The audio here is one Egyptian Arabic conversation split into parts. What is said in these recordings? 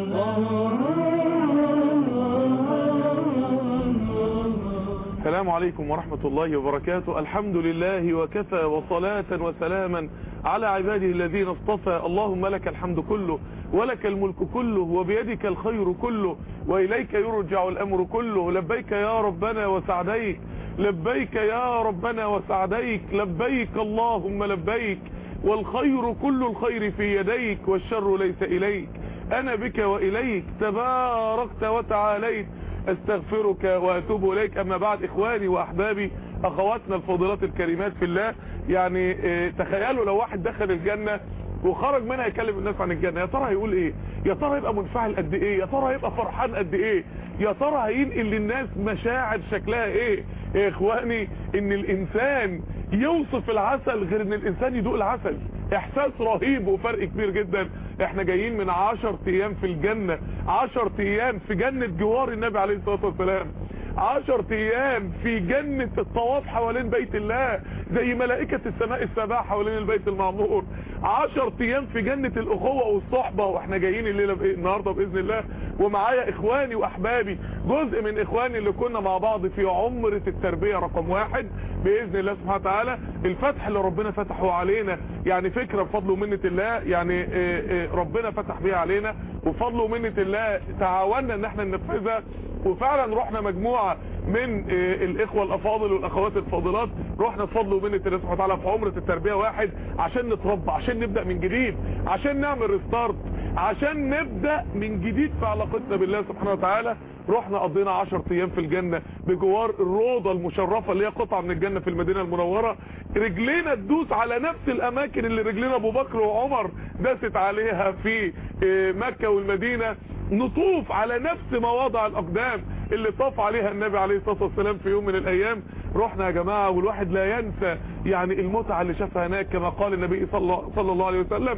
السلام عليكم ورحمة الله وبركاته الحمد لله وكفى وصلاة وسلاما على عباده الذين اصطفى اللهم لك الحمد كله ولك الملك كله وبيدك الخير كله وإليك يرجع الأمر كله لبيك يا ربنا وسعديك لبيك يا ربنا وسعديك لبيك اللهم لبيك والخير كل الخير في يديك والشر ليس إليك أنا بك وإليك تباركت وتعاليت استغفرك واتوب اليك اما بعد اخواني واحبابي اخواتنا الفاضلات الكريمات في الله يعني اه تخيلوا لو واحد دخل الجنة وخرج منها يكلم الناس عن الجنة يا ترى هيقول ايه يا ترى هيبقى منفعل قد ايه يا ترى هيبقى فرحان قد ايه يا ترى هينقل للناس مشاعر شكلها ايه يا اخواني ان الانسان يوصف العسل غير ان الانسان يدوق العسل احساس رهيب وفرق كبير جدا احنا جايين من عشر ايام في الجنة عشر ايام في جنة جوار النبي عليه الصلاة والسلام عشر ايام في جنة الطواف حوالين بيت الله زي ملائكة السماء السبع حوالين البيت المعمور عشر ايام في جنة الاخوة والصحبة واحنا جايين الليلة بإيه؟ النهاردة باذن الله ومعايا اخواني واحبابي جزء من اخواني اللي كنا مع بعض في عمرة التربية رقم واحد باذن الله سبحانه وتعالى الفتح اللي ربنا فتحه علينا يعني فكرة بفضل ومنة الله يعني اه اه ربنا فتح بيها علينا وفضل ومنة الله تعاوننا ان احنا ننفذها وفعلا رحنا مجموعة من الاخوة الافاضل والاخوات الفاضلات رحنا بفضل ومنة الله سبحانه وتعالى في عمرة التربية واحد عشان نتربى عشان نبدأ من جديد عشان نعمل ريستارت عشان نبدأ من جديد في علاقتنا بالله سبحانه وتعالى رحنا قضينا 10 ايام في الجنة بجوار الروضة المشرفة اللي هي قطعة من الجنة في المدينة المنورة رجلينا تدوس على نفس الاماكن اللي رجلينا ابو بكر وعمر داست عليها في مكة والمدينة نطوف على نفس مواضع الاقدام اللي طاف عليها النبي عليه الصلاة والسلام في يوم من الايام رحنا يا جماعة والواحد لا ينسى يعني المتعة اللي شافها هناك كما قال النبي صلى, صلى الله عليه وسلم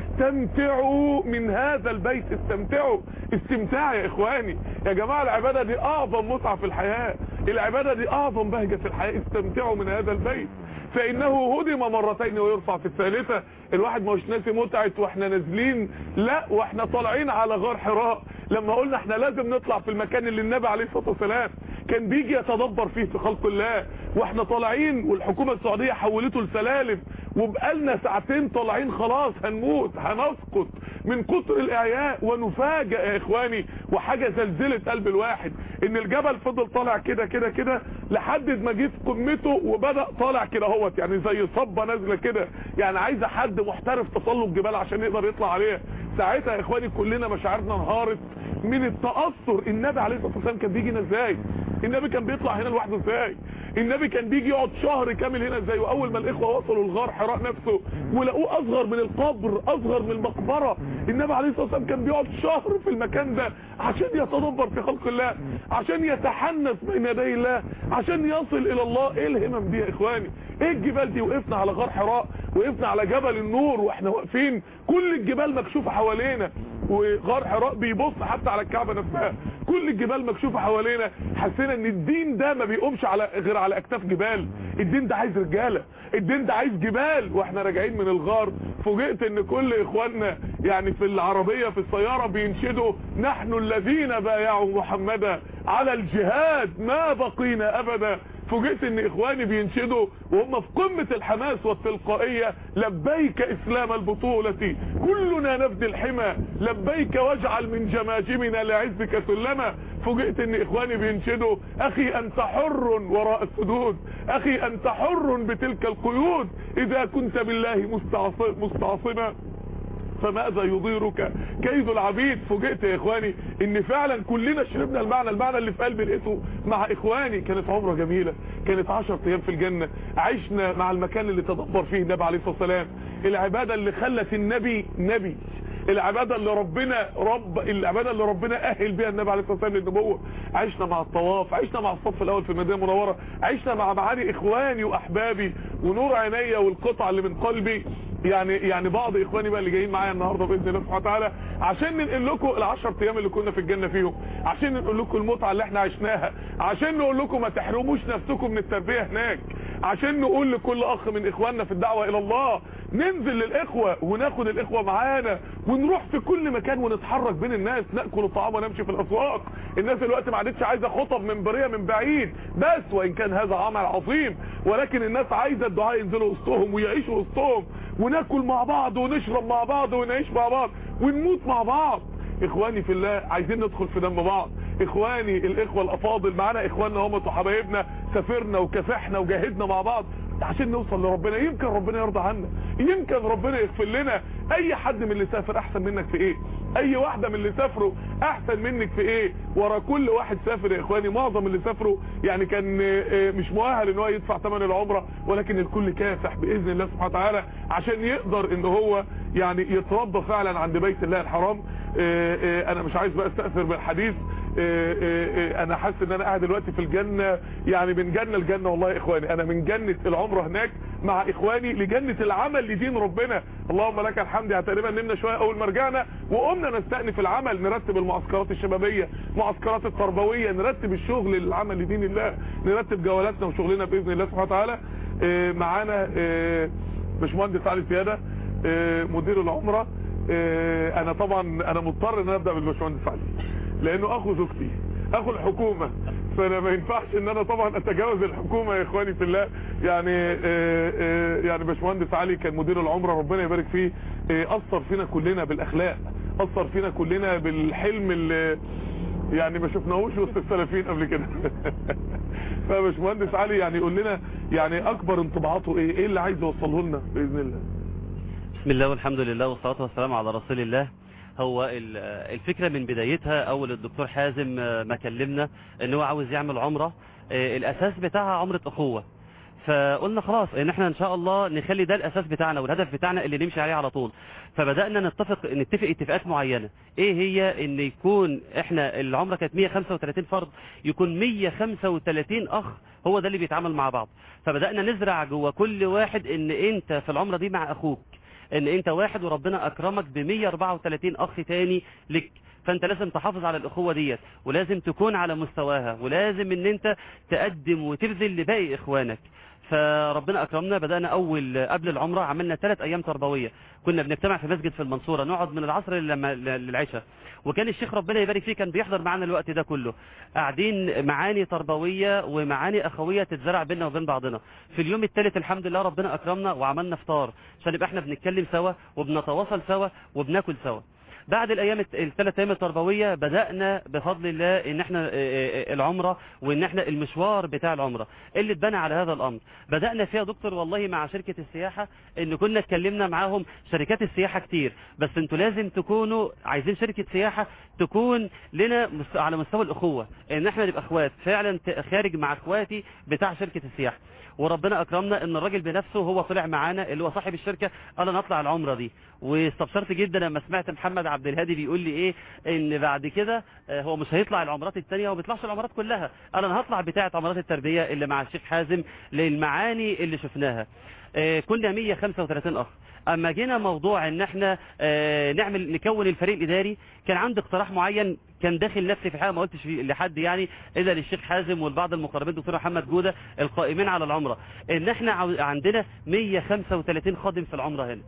استمتعوا من هذا البيت استمتعوا استمتاع يا اخواني يا جماعة العبادة دي اعظم متعة في الحياة العبادة دي اعظم بهجة في الحياة استمتعوا من هذا البيت فانه هدم مرتين ويرفع في الثالثة الواحد مش ناسي متعة واحنا نازلين لا واحنا طالعين على غار حراء لما قلنا احنا لازم نطلع في المكان اللي النبي عليه الصلاة والسلام كان بيجي يتدبر فيه في خلق الله واحنا طالعين والحكومة السعودية حولته لسلالم وبقالنا ساعتين طالعين خلاص هنموت هنسقط من كتر الاعياء ونفاجئ يا اخواني وحاجة زلزلت قلب الواحد ان الجبل فضل طالع كده كده كده لحد ما جه في قمته وبدأ طالع كده اهوت يعني زي صبة نازلة كده يعني عايزة حد محترف تسلق جبال عشان يقدر يطلع عليها ساعتها يا اخواني كلنا مشاعرنا انهارت من التأثر النبي عليه الصلاة والسلام كان بيجي هنا ازاي النبي كان بيطلع هنا لوحده ازاي النبي كان بيجي يقعد شهر كامل هنا ازاي واول ما الاخوه وصلوا الغار حراء نفسه ولقوه اصغر من القبر اصغر من المقبره النبي عليه الصلاه والسلام كان بيقعد شهر في المكان ده عشان يتدبر في خلق الله عشان يتحنث بين يدي الله عشان يصل الى الله ايه الهمم دي يا اخواني ايه الجبال دي وقفنا على غار حراء وقفنا على جبل النور واحنا واقفين كل الجبال مكشوفه حوالينا وغار حراء بيبص حتى على الكعبة نفسها كل الجبال مكشوفة حوالينا حسينا ان الدين ده ما بيقومش على غير على اكتاف جبال الدين ده عايز رجالة الدين ده عايز جبال واحنا راجعين من الغار فوجئت ان كل اخواننا يعني في العربية في السيارة بينشدوا نحن الذين بايعوا محمدا على الجهاد ما بقينا ابدا فوجئت ان اخواني بينشدوا وهم في قمة الحماس والتلقائية لبيك اسلام البطولة كلنا نفدي الحمى لبيك واجعل من جماجمنا لعزك سلما فوجئت ان اخواني بينشدوا اخي انت حر وراء السدود اخي انت حر بتلك القيود اذا كنت بالله مستعصما فماذا يضيرك كيد العبيد فوجئت يا اخواني ان فعلا كلنا شربنا المعنى المعنى اللي في قلبي لقيته مع اخواني كانت عمره جميلة كانت 10 ايام في الجنة عشنا مع المكان اللي تدبر فيه النبي عليه الصلاة والسلام العبادة اللي خلت النبي نبي العبادة اللي ربنا رب العبادة اللي ربنا اهل بيها النبي عليه الصلاة والسلام للنبوة عشنا مع الطواف عشنا مع الصف الاول في المدينة المنورة عشنا مع معاني اخواني واحبابي ونور عينيا والقطع اللي من قلبي يعني يعني بعض اخواني بقى اللي جايين معايا النهارده باذن الله سبحانه وتعالى عشان ننقل لكم ال10 ايام اللي كنا في الجنه فيهم عشان ننقل لكم المتعه اللي احنا عشناها عشان نقول لكم ما تحرموش نفسكم من التربيه هناك عشان نقول لكل اخ من اخواننا في الدعوه الى الله ننزل للاخوه وناخد الاخوه معانا ونروح في كل مكان ونتحرك بين الناس ناكل الطعام ونمشي في الاسواق الناس دلوقتي ما عادتش عايزه خطب منبريه من بعيد بس وان كان هذا عمل عظيم ولكن الناس عايزه الدعاء ينزلوا وسطهم ويعيشوا وسطهم وناكل مع بعض ونشرب مع بعض ونعيش مع بعض ونموت مع بعض اخواني في الله عايزين ندخل في دم بعض اخواني الاخوه الافاضل معانا اخواننا هم وحبايبنا سافرنا وكافحنا وجاهدنا مع بعض عشان نوصل لربنا يمكن ربنا يرضى عنا يمكن ربنا يغفر لنا اي حد من اللي سافر احسن منك في ايه اي واحده من اللي سافروا احسن منك في ايه ورا كل واحد سافر يا اخواني معظم اللي سافروا يعني كان مش مؤهل ان هو يدفع ثمن العمره ولكن الكل كافح باذن الله سبحانه وتعالى عشان يقدر ان هو يعني يتربى فعلا عند بيت الله الحرام انا مش عايز بقى استاثر بالحديث انا حاسس ان انا قاعد دلوقتي في الجنة يعني من جنة لجنة والله يا اخواني انا من جنة العمرة هناك مع اخواني لجنة العمل لدين ربنا اللهم لك الحمد يعني تقريبا نمنا شوية اول ما رجعنا وقمنا نستأنف العمل نرتب المعسكرات الشبابية معسكرات التربوية نرتب الشغل للعمل لدين الله نرتب جولاتنا وشغلنا باذن الله سبحانه وتعالى معانا باشمهندس علي سيادة مدير العمرة انا طبعا انا مضطر ان انا ابدا بالباشمهندس علي لانه اخو زوجتي اخو الحكومة فانا ما ينفعش ان انا طبعا اتجاوز الحكومة يا اخواني في الله يعني يعني باشمهندس علي كان مدير العمرة ربنا يبارك فيه اثر فينا كلنا بالاخلاق اثر فينا كلنا بالحلم اللي يعني ما شفناهوش وسط السلفيين قبل كده فباشمهندس علي يعني يقول لنا يعني اكبر انطباعاته ايه ايه اللي عايز يوصله لنا باذن الله بسم الله والحمد لله والصلاة والسلام على رسول الله هو الفكرة من بدايتها اول الدكتور حازم ما كلمنا ان هو عاوز يعمل عمرة الاساس بتاعها عمرة اخوة فقلنا خلاص ان احنا ان شاء الله نخلي ده الاساس بتاعنا والهدف بتاعنا اللي نمشي عليه على طول فبدأنا نتفق نتفق اتفاقات معينة ايه هي ان يكون احنا العمرة كانت 135 فرد يكون 135 اخ هو ده اللي بيتعامل مع بعض فبدأنا نزرع جوه كل واحد ان انت في العمرة دي مع اخوك ان انت واحد وربنا اكرمك ب 134 اخ تاني لك فانت لازم تحافظ على الاخوة ديت ولازم تكون على مستواها ولازم ان انت تقدم وتبذل لباقي اخوانك فربنا اكرمنا بدأنا اول قبل العمرة عملنا ثلاث ايام تربوية كنا بنجتمع في مسجد في المنصورة نقعد من العصر للعشاء وكان الشيخ ربنا يبارك فيه كان بيحضر معانا الوقت ده كله قاعدين معاني تربوية ومعاني اخوية تتزرع بيننا وبين بعضنا في اليوم الثالث الحمد لله ربنا اكرمنا وعملنا فطار عشان يبقى احنا بنتكلم سوا وبنتواصل سوا وبناكل سوا بعد الايام الثلاث ايام التربويه بدانا بفضل الله ان احنا العمره وان احنا المشوار بتاع العمره اللي اتبنى على هذا الامر بدانا فيها دكتور والله مع شركه السياحه ان كنا اتكلمنا معاهم شركات السياحه كتير بس انتوا لازم تكونوا عايزين شركه سياحه تكون لنا على مستوى الاخوه ان احنا نبقى اخوات فعلا خارج مع اخواتي بتاع شركه السياحه وربنا اكرمنا ان الراجل بنفسه هو طلع معانا اللي هو صاحب الشركه قال انا اطلع العمره دي واستبشرت جدا لما سمعت محمد عبد الهادي بيقول لي ايه ان بعد كده هو مش هيطلع العمرات الثانيه وما بيطلعش العمرات كلها قال انا هطلع بتاعه عمرات التربيه اللي مع الشيخ حازم للمعاني اللي شفناها كنا 135 اخ اما جينا موضوع ان احنا نعمل نكون الفريق الاداري كان عندي اقتراح معين كان داخل نفسي في حاجه ما قلتش لحد يعني الا للشيخ حازم والبعض المقربين دكتور محمد جوده القائمين على العمره ان احنا عندنا 135 خادم في العمره هنا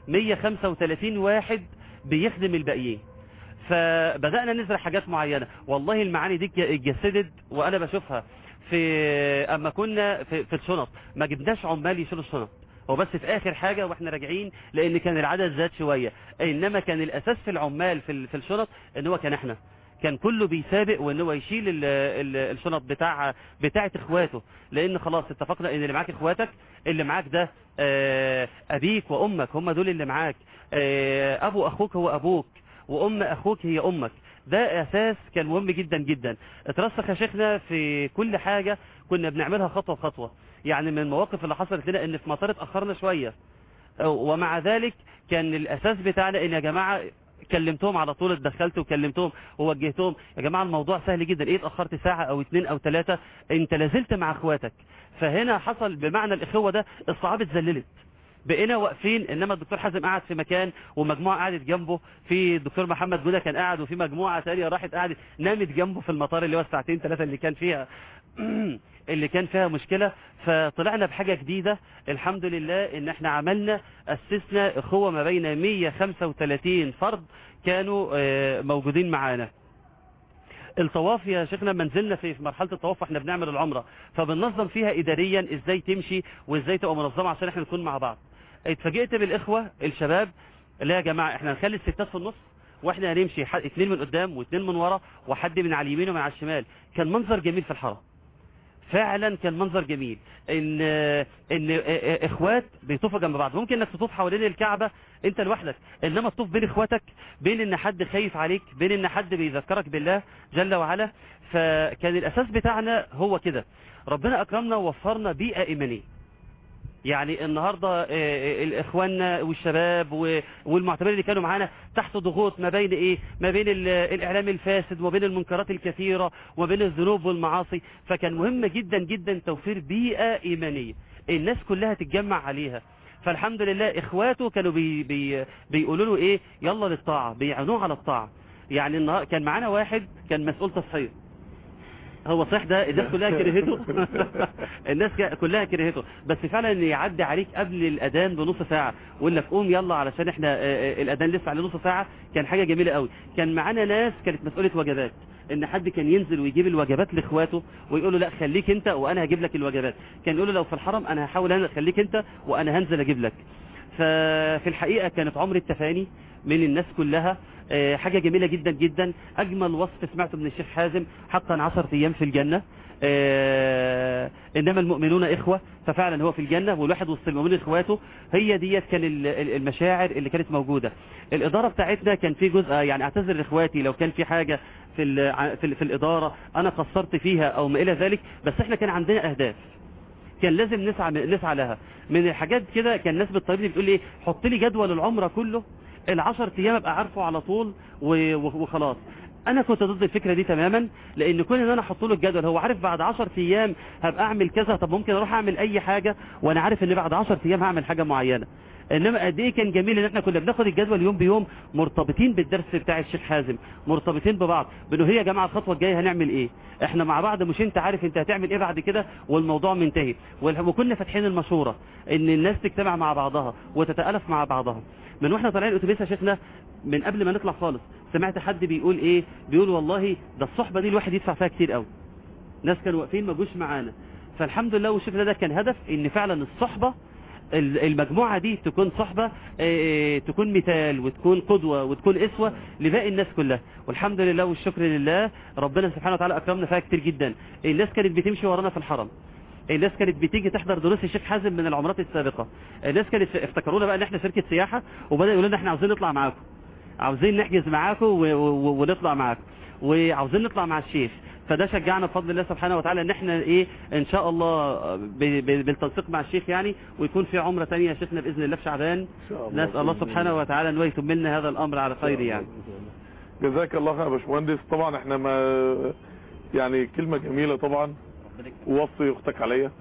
135 واحد بيخدم الباقيين فبدأنا نزرع حاجات معينة والله المعاني دي اتجسدت وانا بشوفها في اما كنا في, في الشنط ما جبناش عمال يشيلوا الشنط هو بس في اخر حاجة واحنا راجعين لان كان العدد زاد شوية انما كان الاساس في العمال في, في الشنط ان هو كان احنا كان كله بيسابق وان هو يشيل ال ال الشنط بتاع بتاعه اخواته لان خلاص اتفقنا ان اللي معاك اخواتك اللي معاك ده ابيك وامك هم دول اللي معاك ابو اخوك هو ابوك وام اخوك هي امك ده اساس كان مهم جدا جدا اترسخ يا شيخنا في كل حاجة كنا بنعملها خطوة خطوة يعني من المواقف اللي حصلت لنا ان في مطار اتأخرنا شوية ومع ذلك كان الاساس بتاعنا ان يا جماعة كلمتهم على طول اتدخلت وكلمتهم ووجهتهم يا جماعة الموضوع سهل جدا ايه اتأخرت ساعة او اتنين او تلاتة انت لازلت مع اخواتك فهنا حصل بمعنى الاخوة ده الصعاب اتذللت بقينا واقفين انما الدكتور حازم قاعد في مكان ومجموعة قعدت جنبه في الدكتور محمد جودة كان قاعد وفي مجموعة تانية راحت قاعدت نامت جنبه في المطار اللي هو الساعتين ثلاثة اللي كان فيها اللي كان فيها مشكلة فطلعنا بحاجة جديدة الحمد لله ان احنا عملنا اسسنا اخوة ما بين 135 فرد كانوا آه، موجودين معانا الطواف يا شيخنا منزلنا في في مرحله الطواف واحنا بنعمل العمره فبننظم فيها اداريا ازاي تمشي وازاي تبقى منظمه عشان احنا نكون مع بعض اتفاجئت بالاخوه الشباب لا يا جماعه احنا هنخلي الستات في النص واحنا هنمشي ح- اتنين من قدام واتنين من ورا وحد من على اليمين ومن على الشمال كان منظر جميل في الحرم فعلا كان منظر جميل ان ان اخوات بيطوفوا جنب بعض ممكن انك تطوف حوالين الكعبه انت لوحدك انما تطوف بين اخواتك بين ان حد خايف عليك بين ان حد بيذكرك بالله جل وعلا فكان الاساس بتاعنا هو كده ربنا اكرمنا ووفرنا بيئه ايمانيه يعني النهاردة آه، آه، الإخواننا والشباب و- والمعتمرين اللي كانوا معانا تحت ضغوط ما بين إيه ما بين ال- الإعلام الفاسد وما بين المنكرات الكثيرة وما بين الذنوب والمعاصي فكان مهم جدا جدا توفير بيئة إيمانية الناس كلها تتجمع عليها فالحمد لله إخواته كانوا بي بي بيقولوا له إيه يلا للطاعة بيعانوه على الطاعة يعني النهار كان معانا واحد كان مسؤول تصحيح هو صح ده الناس كلها كرهته الناس ك- كلها كرهته بس فعلا ان يعدي عليك قبل الاذان بنص ساعه ويقول لك قوم يلا علشان احنا آه، آه، الاذان لسه عليه نص ساعه كان حاجه جميله قوي كان معانا ناس كانت مسؤوله وجبات ان حد كان ينزل ويجيب الوجبات لاخواته ويقول له لا خليك انت وانا هجيب لك الوجبات كان يقول له لو في الحرم انا هحاول انا خليك انت وانا هنزل اجيب لك ففي الحقيقه كانت عمر التفاني من الناس كلها آه، حاجة جميلة جدا جدا أجمل وصف سمعته من الشيخ حازم حقا عشر أيام في الجنة آه، إنما المؤمنون إخوة ففعلا هو في الجنة والواحد وسط المؤمنين إخواته هي ديت كان ال- ال- المشاعر اللي كانت موجودة الإدارة بتاعتنا كان في جزء يعني أعتذر لإخواتي لو كان في حاجة في ال- ع- في ال- في الإدارة أنا قصرت فيها أو ما إلى ذلك بس إحنا كان عندنا أهداف كان لازم نسعى نسعى لها من الحاجات كده كان الناس بتطالبني بتقول لي حط لي جدول العمره كله العشر ايام ابقى عارفه على طول و- و- وخلاص انا كنت ضد الفكره دي تماما لان كون ان انا احط له الجدول هو عارف بعد 10 ايام هبقى اعمل كذا طب ممكن اروح اعمل اي حاجه وانا عارف ان بعد 10 ايام هعمل حاجه معينه انما قد ايه كان جميل ان احنا كنا بناخد الجدول يوم بيوم مرتبطين بالدرس بتاع الشيخ حازم مرتبطين ببعض بانه هي يا جماعه الخطوه الجايه هنعمل ايه احنا مع بعض مش انت عارف انت هتعمل ايه بعد كده والموضوع منتهي وال- وكنا فاتحين المشوره ان الناس تجتمع مع بعضها وتتالف مع بعضها من واحنا طالعين الاتوبيس يا شيخنا من قبل ما نطلع خالص سمعت حد بيقول ايه بيقول والله ده الصحبه دي الواحد يدفع فيها كتير قوي ناس كانوا واقفين ما جوش معانا فالحمد لله والشكر ده كان هدف ان فعلا الصحبه ال- المجموعة دي تكون صحبة آه، تكون مثال وتكون قدوة وتكون اسوة لباقي الناس كلها والحمد لله والشكر لله ربنا سبحانه وتعالى اكرمنا فيها كتير جدا الناس كانت بتمشي ورانا في الحرم الناس كانت بتيجي تحضر دروس الشيخ حازم من العمرات السابقة الناس كانت افتكرونا بقى ان احنا شركة سياحة وبدأوا يقولوا لنا احنا عاوزين نطلع معاكم عاوزين نحجز معاكم و- و- ونطلع معاكم وعاوزين نطلع مع الشيخ فده شجعنا بفضل الله سبحانه وتعالى ان احنا ايه ان شاء الله ب- ب- بالتنسيق مع الشيخ يعني ويكون في عمره ثانيه يا شيخنا باذن الله في شعبان شاء الله. نسال الله سبحانه وتعالى ان هو يتم لنا هذا الامر على خير يعني جزاك الله خير يا باشمهندس طبعا احنا ما يعني كلمة جميلة طبعا وصي اختك عليا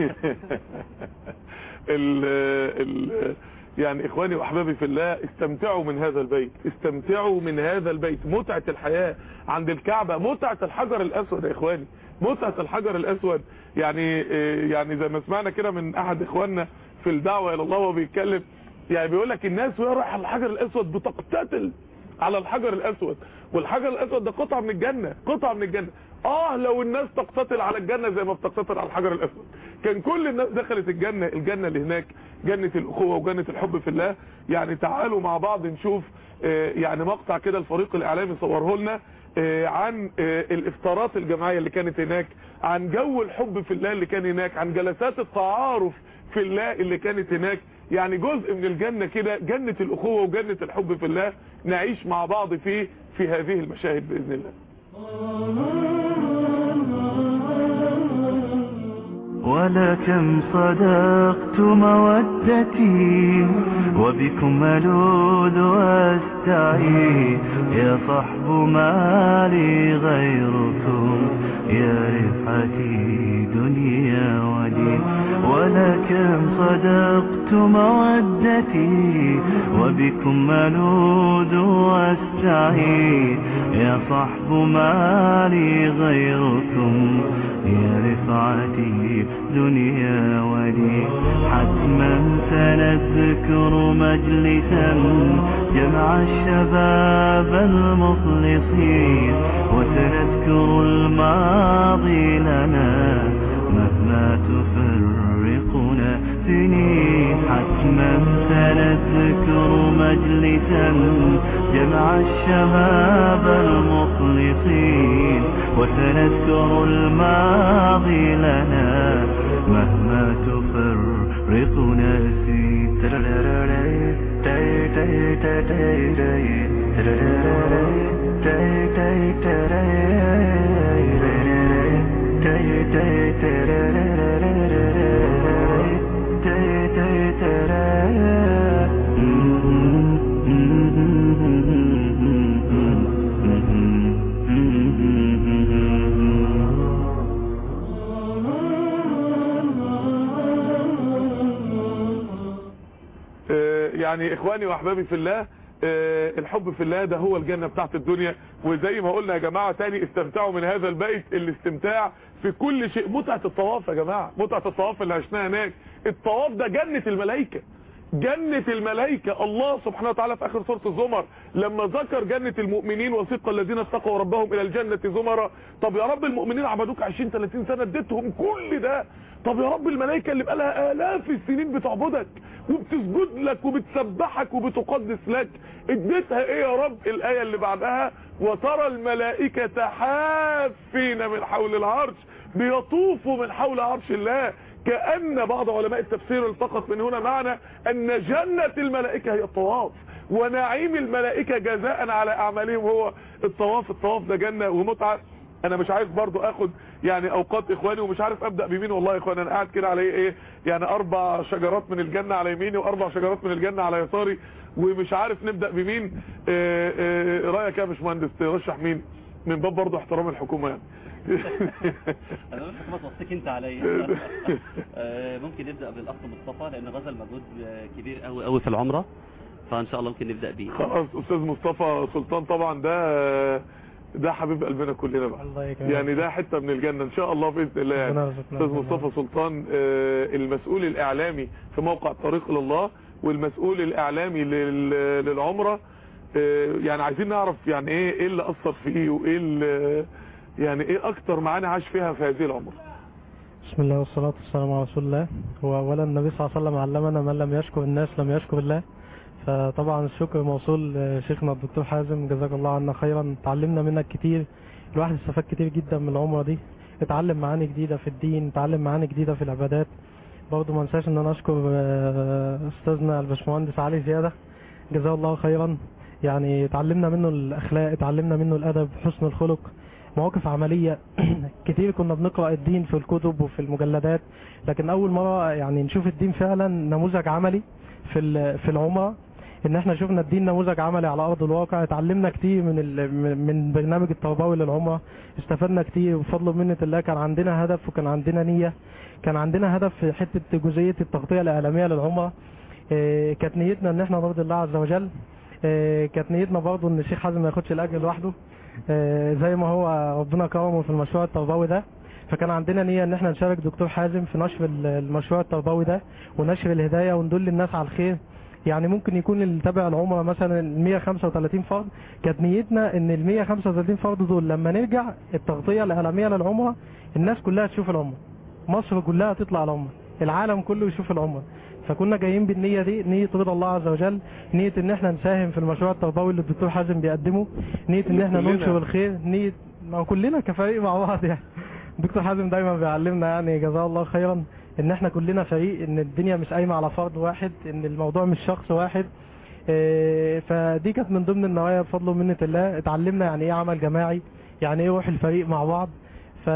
ال ال يعني اخواني واحبابي في الله استمتعوا من هذا البيت استمتعوا من هذا البيت متعة الحياة عند الكعبة متعة الحجر الاسود يا اخواني متعة الحجر الاسود يعني اه، يعني زي ما سمعنا كده من احد اخواننا في الدعوة الى الله وهو بيتكلم يعني بيقول لك الناس وهي رايحه على الحجر الاسود بتقتتل على الحجر الاسود والحجر الاسود ده قطعه من الجنه قطعه من الجنه اه لو الناس تقتتل على الجنه زي ما بتقتتل على الحجر الاسود كان كل الناس دخلت الجنه الجنه اللي هناك جنه الاخوه وجنه الحب في الله يعني تعالوا مع بعض نشوف آه، يعني مقطع كده الفريق الاعلامي صوره لنا آه، عن آه، الافطارات الجماعيه اللي كانت هناك عن جو الحب في الله اللي كان هناك عن جلسات التعارف في الله اللي كانت هناك يعني جزء من الجنة كده جنة الأخوة وجنة الحب في الله نعيش مع بعض فيه في هذه المشاهد بإذن الله ولكم صدقت مودتي وبكم ألوذ واستعي يا صحب ما لي غيركم يا رفعتي دنيا ولي ولكم صدقت مودتي وبكم ألوذ واستعي يا صحب ما لي غيركم يا رفعتي دنيا ودين حتما سنذكر مجلسا جمع الشباب المخلصين وسنذكر الماضي لنا مهما تفرقنا سنين حتما سنذكر مجلسا جمع الشباب المخلصين وسنذكر الماضي لنا مهما تفرقنا سنين آه، يعني اخواني واحبابي في الله آه، الحب في الله ده هو الجنة بتاعت الدنيا وزي ما قلنا يا جماعة تاني استمتعوا من هذا البيت الاستمتاع في كل شيء متعة الطواف يا جماعة متعة الطواف اللي عشناها هناك الطواف ده جنة الملائكة جنة الملائكة الله سبحانه وتعالى في اخر سورة الزمر لما ذكر جنة المؤمنين وثق الذين اتقوا ربهم الى الجنة زمرا طب يا رب المؤمنين عبدوك 20 30 سنة اديتهم كل ده طب يا رب الملائكة اللي بقالها الاف السنين بتعبدك وبتسجد لك وبتسبحك وبتقدس لك اديتها ايه يا رب الاية اللي بعدها وترى الملائكة حافين من حول العرش بيطوفوا من حول عرش الله كأن بعض علماء التفسير التقط من هنا معنى أن جنة الملائكة هي الطواف ونعيم الملائكة جزاء على أعمالهم هو الطواف الطواف ده جنة ومتعة انا مش عايز برضو اخد يعني اوقات اخواني ومش عارف ابدأ بمين والله يا اخواني انا قاعد كده على ايه يعني اربع شجرات من الجنة على يميني واربع شجرات من الجنة على يساري ومش عارف نبدأ بمين آه، آه، رايك يا باشمهندس ترشح مين من باب برضو احترام الحكومة يعني انا مش حكومة توصيك انت عليا آه، ممكن نبدا بالاخ مصطفى لانه بذل مجهود آه، كبير قوي قوي في العمره فان شاء الله ممكن نبدا بيه خلاص استاذ مصطفى سلطان طبعا ده ده حبيب قلبنا كلنا بقى الله يكرمك. يعني ده حته من الجنه ان شاء الله باذن الله يعني ربنا يرزقنا استاذ الجنة. مصطفى سلطان آه، المسؤول الاعلامي في موقع طريق الى الله والمسؤول الاعلامي لل- للعمره آه، يعني عايزين نعرف يعني ايه ايه اللي اثر فيه وايه اللي يعني ايه اكتر معاني عاش فيها في هذه العمره بسم الله والصلاة والسلام على رسول الله هو أولا النبي صلى الله عليه وسلم علمنا من لم يشكر الناس لم يشكر الله فطبعا الشكر موصول لشيخنا الدكتور حازم جزاك الله عنا خيرا تعلمنا منك كتير الواحد استفاد كتير جدا من العمرة دي اتعلم معاني جديدة في الدين اتعلم معاني جديدة في العبادات برضه ما انساش ان انا اشكر آه، استاذنا الباشمهندس علي زيادة جزاه الله خيرا يعني اتعلمنا منه الاخلاق اتعلمنا منه الادب حسن الخلق مواقف عملية كتير كنا بنقرأ الدين في الكتب وفي المجلدات لكن أول مرة يعني نشوف الدين فعلا نموذج عملي في ال- في العمرة ان احنا شفنا الدين نموذج عملي على ارض الواقع اتعلمنا كتير من ال- من- من برنامج التربوي للعمرة استفدنا كتير بفضل ومنة الله كان عندنا هدف وكان عندنا نية كان عندنا هدف في حتة جزئية التغطية الإعلامية للعمرة إيه، كانت نيتنا ان احنا نرضي الله عز وجل إيه، كانت نيتنا برضه ان الشيخ حازم ما ياخدش الاجر لوحده آه، زي ما هو ربنا كرمه في المشروع التربوي ده فكان عندنا نية ان احنا نشارك دكتور حازم في نشر ال- المشروع التربوي ده ونشر الهداية وندل الناس على الخير يعني ممكن يكون اللي تابع العمرة مثلا ال 135 فرد كانت نيتنا ان ال 135 فرد دول لما نرجع التغطية الإعلامية للعمرة الناس كلها تشوف العمرة مصر كلها تطلع العمرة العالم كله يشوف العمرة فكنا جايين بالنية دي نية رضا الله عز وجل نية ان احنا نساهم في المشروع التربوي اللي الدكتور حازم بيقدمه نية ان احنا كلنا. ننشر الخير نية ما هو كلنا كفريق مع بعض يعني الدكتور حازم دايما بيعلمنا يعني جزاه الله خيرا ان احنا كلنا فريق ان الدنيا مش قايمه على فرد واحد ان الموضوع مش شخص واحد إيه، فدي كانت من ضمن النوايا بفضل ومنة الله اتعلمنا يعني ايه عمل جماعي يعني ايه روح الفريق مع بعض ف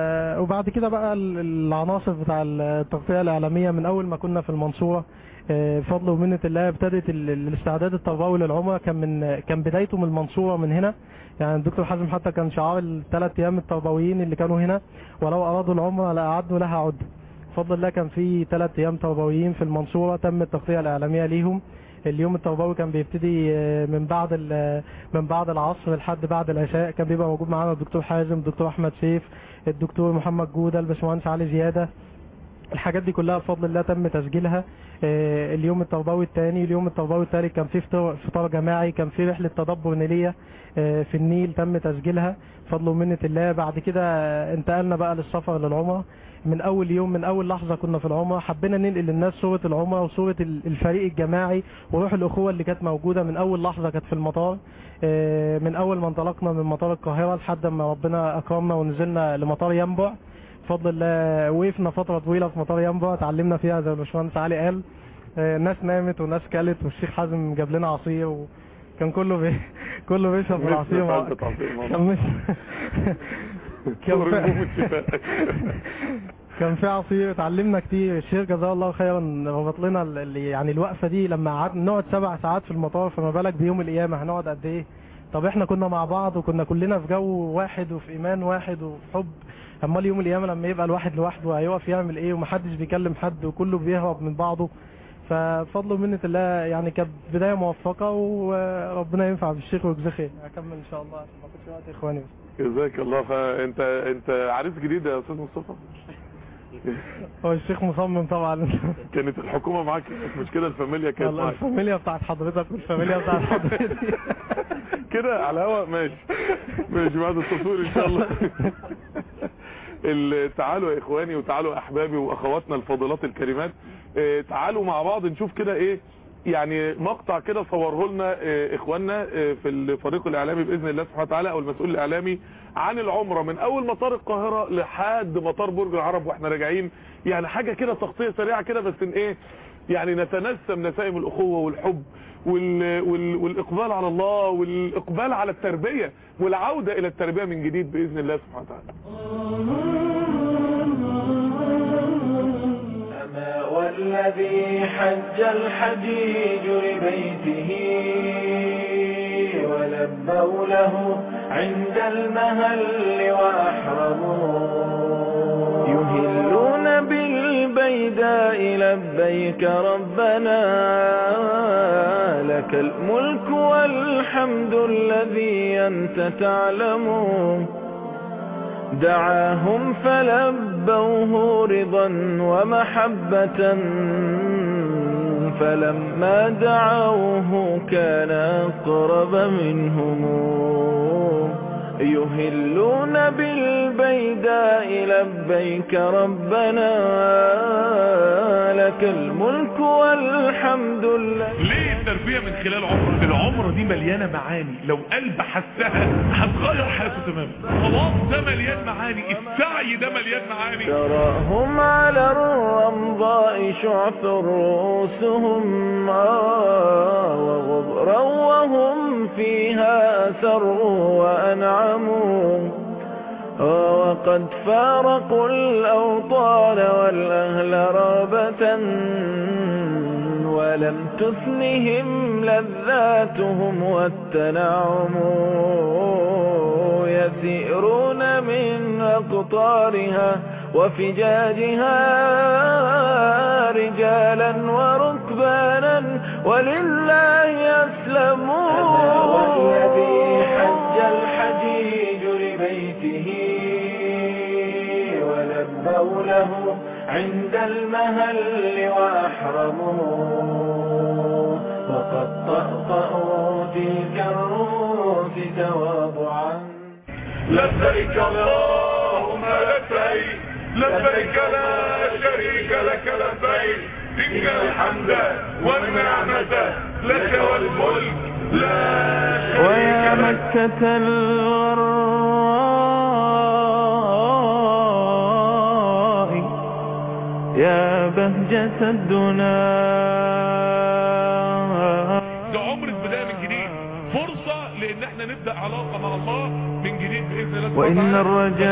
وبعد كده بقى ال- العناصر بتاع التغطية الإعلامية من أول ما كنا في المنصورة آه، بفضل ومنة الله ابتدت ال- ال- الاستعداد التربوي للعمرة كان من كان بدايته من المنصورة من هنا يعني الدكتور حازم حتى كان شعار الثلاث أيام التربويين اللي كانوا هنا ولو أرادوا العمرة لأعدوا لها عدة بفضل الله كان في ثلاث أيام تربويين في المنصورة تم التغطية الإعلامية ليهم اليوم التربوي كان بيبتدي آه، من بعد ال- من بعد العصر لحد بعد العشاء كان بيبقى موجود معانا الدكتور حازم الدكتور احمد سيف الدكتور محمد جوده الباشمهندس علي زياده الحاجات دي كلها بفضل الله تم تسجيلها آه، اليوم التربوي الثاني اليوم التربوي الثالث كان فيه فطار فطار جماعي كان فيه رحله تدبر نيليه آه، في النيل تم تسجيلها بفضل ومنه الله بعد كده آه، انتقلنا بقى للسفر للعمره من اول يوم من اول لحظه كنا في العمره حبينا ننقل للناس صوره العمره وصوره ال- الفريق الجماعي وروح الاخوه اللي كانت موجوده من اول لحظه كانت في المطار آه، من اول ما انطلقنا من مطار القاهره لحد ما ربنا اكرمنا ونزلنا لمطار ينبع بفضل الله وقفنا فتره طويله في مطار ينبع اتعلمنا فيها زي ما الباشمهندس علي قال آه، ناس نامت وناس كلت والشيخ حازم جاب لنا عصير وكان كله بي... كله بيشرب مثل العصير مع- فعلة عصير مع- كان مش كان صور في- نجوم الشفاء. كان في عصير اتعلمنا كتير الشيخ جزاه الله خيرا ربط لنا ال- ال- يعني الوقفه دي لما قعدنا نقعد سبع ساعات في المطار فما بالك بيوم القيامه هنقعد قد ايه طب احنا كنا مع بعض وكنا كلنا في جو واحد وفي ايمان واحد وفي حب امال يوم القيامه لما يبقى الواحد لوحده هيقف يعمل ايه ومحدش بيكلم حد وكله بيهرب من بعضه فبفضل ومنة الله يعني كانت بدايه موفقه وربنا ينفع بالشيخ ويجزيه خير هكمل ان شاء الله عشان ما اخدش وقت اخواني بس جزاك الله فانت انت عريس جديد يا استاذ مصطفى هو الشيخ مصمم طبعا كانت الحكومه معاك مش كده الفاميليا كانت والله معاك الفاميليا بتاعت حضرتك والفاميليا بتاعت حضرتك كده على الهواء ماشي ماشي بعد التصوير ان شاء الله ال- تعالوا يا اخواني وتعالوا احبابي واخواتنا الفاضلات الكريمات اه، تعالوا مع بعض نشوف كده ايه يعني مقطع كده صوره لنا اه، اخواننا اه، في الفريق الاعلامي باذن الله سبحانه وتعالى او المسؤول الاعلامي عن العمره من اول مطار القاهره لحد مطار برج العرب واحنا راجعين يعني حاجه كده تغطيه سريعه كده بس ان ايه يعني نتنسم نسائم الاخوه والحب وال... وال... والاقبال على الله والاقبال على التربيه والعوده الى التربيه من جديد باذن الله سبحانه وتعالى أما والذي حج الحجيج لبيته ولبوا له عند المهل وأحرموا يهلون بالبيداء لبيك ربنا لك الملك والحمد الذي أنت تعلمه دعاهم فلبوه رضا ومحبة فلما دعوه كان أقرب منهم يهلون بالبيداء لبيك ربنا لك الملك والحمد لله ليه التربية من خلال عمرة العمرة دي مليانة معاني لو قلب حسها هتغير حياته تماما خلاص ده مليان معاني السعي ده مليان معاني تراهم على الرمضاء شعث رؤوسهم آه وغبرا وهم فيها أسروا وأنعموا آه وقد فارقوا الأوطان والأهل رابة ولم تثنهم لذاتهم والتنعم يسيرون من أقطارها وفجاجها رجالا وركبانا ولله يسلمون والذي حج الحجيج لبيته ولبوا له عند المهل وأحرموا وقد طأطأوا تلك الرؤوس تواضعا لبيك اللهم لبيك لبيك لا شريك لك لبيك إن الحمد والنعمة لك والملك لا ويا شريك لك مكة الغراء يا بهجة الدنا ده عمر البداية من جديد فرصة لان احنا نبدأ علاقة مع الله من جديد بإذن الله سبحانه وإن وتعالى. الرجاء